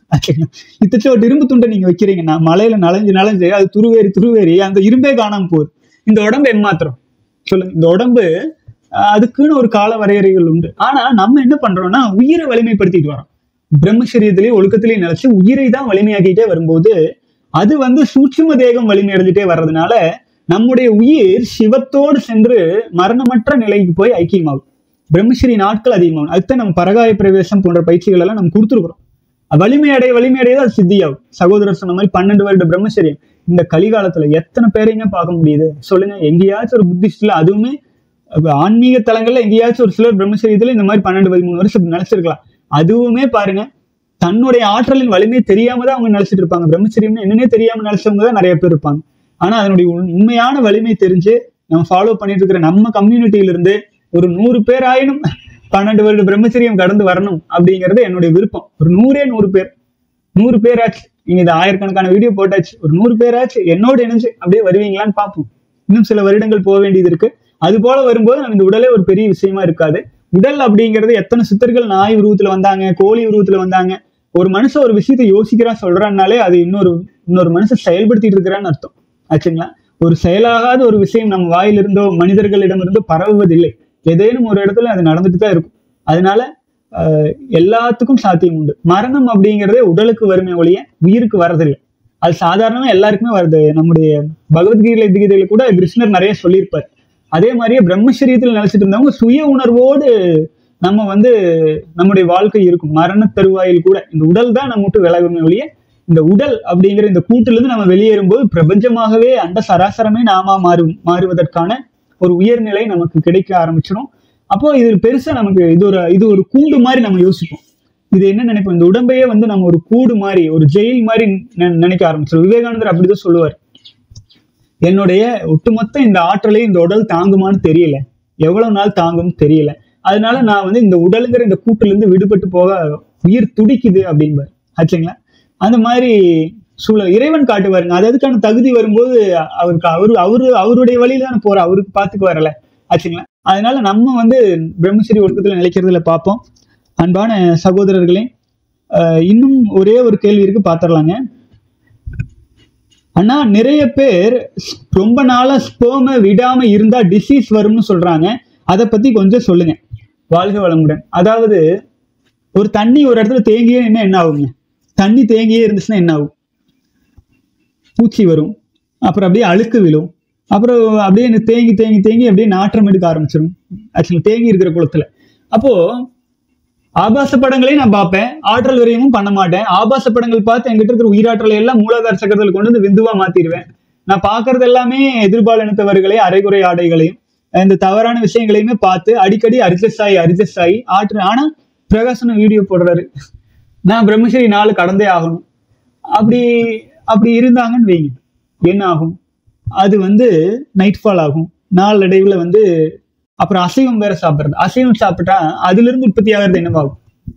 ஆச்சுங்களா இத்தச்சோட்டு இரும்பு துண்டை நீங்க வைக்கிறீங்கன்னா மலையில நனைஞ்சு நனைஞ்சு அது துருவேறி துருவேறி அந்த இரும்பே காணாம போகுது இந்த உடம்பு எம்மாத்திரம் சொல்லுங்க இந்த உடம்பு அஹ், அதுக்குன்னு ஒரு கால வரையறைகள் உண்டு ஆனா நம்ம என்ன பண்றோம்னா உயிரை வலிமைப்படுத்திட்டு வரோம் பிரம்மச்சரியத்திலேயே ஒழுக்கத்திலேயே நினைச்சு உயிரை தான் வலிமையாக்கிட்டே வரும்போது அது வந்து சூட்சும தேகம் வலிமை அடைஞ்சிட்டே வர்றதுனால நம்முடைய உயிர் சிவத்தோடு சென்று மரணமற்ற நிலைக்கு போய் ஐக்கியமாகும் பிரம்மஸ்ரீ நாட்கள் அதிகமாகும் அதுதான் நம்ம பரகாய பிரவேசம் போன்ற பயிற்சிகள் எல்லாம் நம்ம கொடுத்துருக்குறோம் வலிமை அடைய வலிமை அடையதான் அது சித்தியாகும் சகோதரர் சொன்ன மாதிரி பன்னெண்டு வருட பிரம்மச்சரியம் இந்த கலிகாலத்துல எத்தனை பேரைங்க பார்க்க முடியுது சொல்லுங்க எங்கேயாச்சும் ஒரு புத்திஸ்ட்ல அதுவுமே அப்ப ஆன்மீக தலங்கள்ல எங்கேயாச்சும் ஒரு சிலர் பிரம்மச்சரியத்துல இந்த மாதிரி பன்னெண்டு பதிமூணு வருஷம் நினைச்சிருக்கலாம் அதுவுமே பாருங்க தன்னுடைய ஆற்றலின் வலிமை தெரியாம தான் அவங்க நினைச்சிட்டு இருப்பாங்க பிரம்மச்சரியம்னு என்னன்னே தெரியாம நினைச்சவங்க தான் நிறைய பேர் இருப்பாங்க ஆனா அதனுடைய உண்- உண்மையான வலிமை தெரிஞ்சு நம்ம ஃபாலோ பண்ணிட்டு இருக்கிற நம்ம கம்யூனிட்டியில இருந்து ஒரு நூறு பேர் ஆயினும் பன்னெண்டு வருட பிரம்மச்சரியம் கடந்து வரணும் அப்படிங்கிறது என்னுடைய விருப்பம் ஒரு நூறே நூறு பேர் நூறு பேராச்சு நீங்க இது ஆயிரக்கணக்கான வீடியோ போட்டாச்சு ஒரு நூறு பேராச்சு என்னோட இணைஞ்சு அப்படியே வருவீங்களான்னு பார்ப்போம் இன்னும் சில வருடங்கள் போக வேண்டியது இருக்கு அது போல வரும்போது நம்ம இந்த உடலே ஒரு பெரிய விஷயமா இருக்காது உடல் அப்படிங்கிறது எத்தனை சித்தர்கள் நாய் உருவத்துல வந்தாங்க கோழி உருவத்துல வந்தாங்க ஒரு மனுஷன் ஒரு விஷயத்தை யோசிக்கிறான் சொல்றான்னாலே அது இன்னொரு இன்னொரு மனுஷன் செயல்படுத்திட்டு இருக்கிறான்னு அர்த்தம் ஆச்சுங்களா ஒரு செயலாகாத ஒரு விஷயம் நம்ம வாயிலிருந்தோ மனிதர்களிடமிருந்தோ பரவுவதில்லை ஏதேனும் ஒரு இடத்துல அது நடந்துட்டு தான் இருக்கும் அதனால ஆஹ், எல்லாத்துக்கும் சாத்தியம் உண்டு மரணம் அப்படிங்கிறதே உடலுக்கு வறுமை ஒழிய உயிருக்கு வரதில்லை அது சாதாரணமா எல்லாருக்குமே வருது நம்முடைய பகவத்கீதை கீதையில கூட கிருஷ்ணர் நிறைய சொல்லியிருப்பார் அதே மாதிரியே பிரம்மச்சரியத்தில் நினைச்சிட்டு இருந்தவங்க சுய உணர்வோடு நம்ம வந்து நம்முடைய வாழ்க்கை இருக்கும் மரண தருவாயில் கூட இந்த உடல் தான் நம்ம விட்டு விலகுமே ஒழிய இந்த உடல் அப்படிங்கிற இந்த கூட்டிலிருந்து நம்ம வெளியேறும்போது பிரபஞ்சமாகவே அந்த சராசரமே நாமா மாறு மாறுவதற்கான ஒரு உயர்நிலை நமக்கு கிடைக்க ஆரம்பிச்சிடும் அப்போ இது பெருசா நமக்கு இது ஒரு இது ஒரு கூண்டு மாதிரி நம்ம யோசிப்போம் இது என்ன நினைப்போம் இந்த உடம்பையே வந்து நம்ம ஒரு கூடு மாதிரி ஒரு ஜெயில் மாதிரி நெ- நினைக்க ஆரம்பிச்சிடும் விவேகானந்தர் அப்படிதான் சொல்லுவார் என்னுடைய ஒட்டுமொத்த இந்த ஆற்றலை இந்த உடல் தாங்குமான்னு தெரியல எவ்வளவு நாள் தாங்கும்னு தெரியல அதனால நான் வந்து இந்த உடலுங்கிற இந்த கூட்டுல இருந்து விடுபட்டு போக உயிர் துடிக்குது அப்படிம்பார் ஆச்சுங்களா அந்த மாதிரி சூழல் இறைவன் காட்டுவாருங்க அது அதுக்கான தகுதி வரும்போது அவருக்கு அவரு அவரு அவருடைய வழியில தானே போற அவருக்கு பார்த்துக்கு வரல ஆச்சுங்களா அதனால நம்ம வந்து பிரம்மச்சரி ஒழுக்கத்துல நிலைக்கிறதுல பார்ப்போம் அன்பான சகோதரர்களே அஹ் இன்னும் ஒரே ஒரு கேள்வி இருக்கு பார்த்துடலாங்க ஆனா நிறைய பேர் ஸ்- ரொம்ப நாளா ஸ்போம விடாம இருந்தா டிசீஸ் வரும்னு சொல்றாங்க அதை பத்தி கொஞ்சம் சொல்லுங்க வாழ்க வளமுடன் அதாவது ஒரு தண்ணி ஒரு இடத்துல தேங்கியே என்ன என்ன ஆகுங்க தண்ணி தேங்கியே இருந்துச்சுன்னா என்ன ஆகும் பூச்சி வரும் அப்புறம் அப்படியே அழுக்கு விழும் அப்புறம் அப்படியே இந்த தேங்கி தேங்கி தேங்கி அப்படியே நாற்றம் எடுக்க ஆரம்பிச்சிடும் ஆக்சுவலி தேங்கி இருக்கிற குளத்துல அப்போ ஆபாச படங்களையும் நான் பார்ப்பேன் ஆற்றல் விரயமும் பண்ண மாட்டேன் ஆபாச படங்கள் பார்த்து என்கிட்ட இருக்கிற உயிராற்றலை எல்லாம் மூலாதார சக்கரத்தில் கொண்டு வந்து விந்துவா மாத்திடுவேன் நான் பார்க்கறது எல்லாமே எதிர்பால் இனத்தவர்களையும் அரைகுறை ஆடைகளையும் இந்த தவறான விஷயங்களையுமே பார்த்து அடிக்கடி அரிஜஸ் ஆகி அரிஜஸ் ஆகி ஆற்று ஆனா பிரகாசனம் வீடியோ போடுறாரு நான் பிரம்மச்சரி நாள் கடந்தே ஆகணும் அப்படி அப்படி இருந்தாங்கன்னு வைங்க என்ன ஆகும் அது வந்து நைட் ஃபால் ஆகும் நாளடைவுல வந்து அப்புறம் அசைவம் வேற சாப்பிடுறது அசைவம் சாப்பிட்டா அதுல இருந்து உற்பத்தி ஆகிறது என்னவாகும்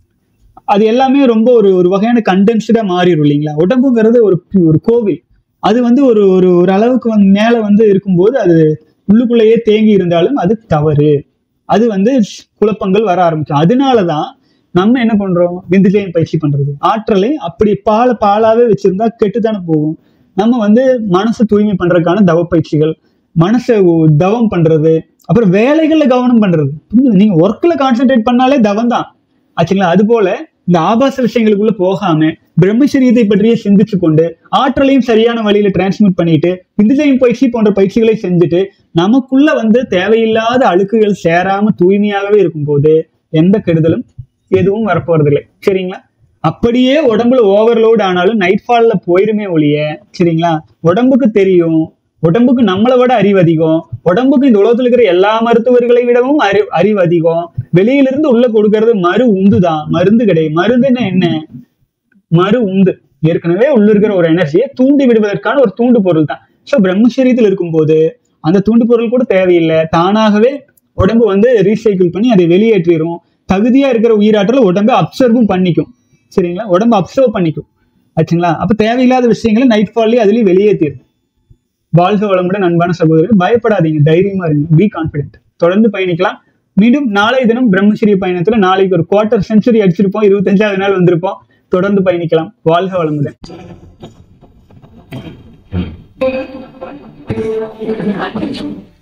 அது எல்லாமே ரொம்ப ஒரு ஒரு வகையான கண்டென்ஸ்டா மாறிடும் இல்லைங்களா உடம்புங்கிறது ஒரு ஒரு கோவில் அது வந்து ஒரு ஒரு ஒரு அளவுக்கு வந்து மேல வந்து இருக்கும்போது அது உள்ளுக்குள்ளேயே தேங்கி இருந்தாலும் அது தவறு அது வந்து குழப்பங்கள் வர ஆரம்பிக்கும் அதனாலதான் நம்ம என்ன பண்றோம் விந்துஜயம் பயிற்சி பண்றது ஆற்றலை அப்படி பால பாலாவே வச்சிருந்தா கெட்டுத்தானே போகும் நம்ம வந்து மனசை தூய்மை பண்றதுக்கான தவ பயிற்சிகள் மனசை ஒ- தவம் பண்றது அப்புறம் வேலைகள்ல கவனம் பண்றது புரியுது நீங்க ஒர்க்ல கான்சென்ட்ரேட் பண்ணாலே தவம் தான் ஆச்சுங்களா அது போல இந்த ஆபாச விஷயங்களுக்குள்ள போகாம பிரம்மச்சரியத்தை பற்றியே சிந்திச்சு கொண்டு ஆற்றலையும் சரியான வழியில டிரான்ஸ்மிட் பண்ணிட்டு விந்துஜயம் பயிற்சி போன்ற பயிற்சிகளை செஞ்சுட்டு நமக்குள்ள வந்து தேவையில்லாத அழுக்குகள் சேராம தூய்மையாகவே இருக்கும்போது எந்த கெடுதலும் எதுவும் வரப்போறதில்லை சரிங்களா அப்படியே உடம்புல ஓவர்லோட் ஆனாலும் நைட் ஃபால்ல போயிருமே ஒழிய சரிங்களா உடம்புக்கு தெரியும் உடம்புக்கு நம்மளை விட அறிவு அதிகம் உடம்புக்கு இந்த உலகத்துல இருக்கிற எல்லா மருத்துவர்களை விடவும் அறி அறிவு அதிகம் வெளியிலிருந்து உள்ள கொடுக்கறது மறு உந்து தான் மருந்து கிடையாது மருந்துன்னா என்ன மறு உந்து ஏற்கனவே உள்ள இருக்கிற ஒரு எனர்ஜியை தூண்டி விடுவதற்கான ஒரு தூண்டு பொருள் தான் ஸோ பிரம்மச்சரியத்தில் இருக்கும்போது அந்த தூண்டு பொருள் கூட தேவையில்லை தானாகவே உடம்பு வந்து ரீசைக்கிள் பண்ணி அதை வெளியேற்றிடும் தகுதியா இருக்கிற உயிராற்றல உடம்பை அப்சர்வும் பண்ணிக்கும் சரிங்களா உடம்பு அப்சர்வ் பண்ணிக்கும் ஆச்சுங்களா அப்ப தேவையில்லாத விஷயங்களை நைட் ஃபால்லி அதுலயும் வெளியேற்றிடும் வாழ்க வளமுடன் அன்பான சகோதரர் பயப்படாதீங்க தைரியமா இருங்க பி கான்பிடென்ட் தொடர்ந்து பயணிக்கலாம் மீண்டும் நாளை தினம் பிரம்மச்சரிய பயணத்துல நாளைக்கு ஒரு குவார்டர் செஞ்சுரி அடிச்சிருப்போம் இருபத்தஞ்சாவது நாள் வந்திருப்போம் தொடர்ந்து பயணிக்கலாம் வாழ்க வளமுடன் Thank you.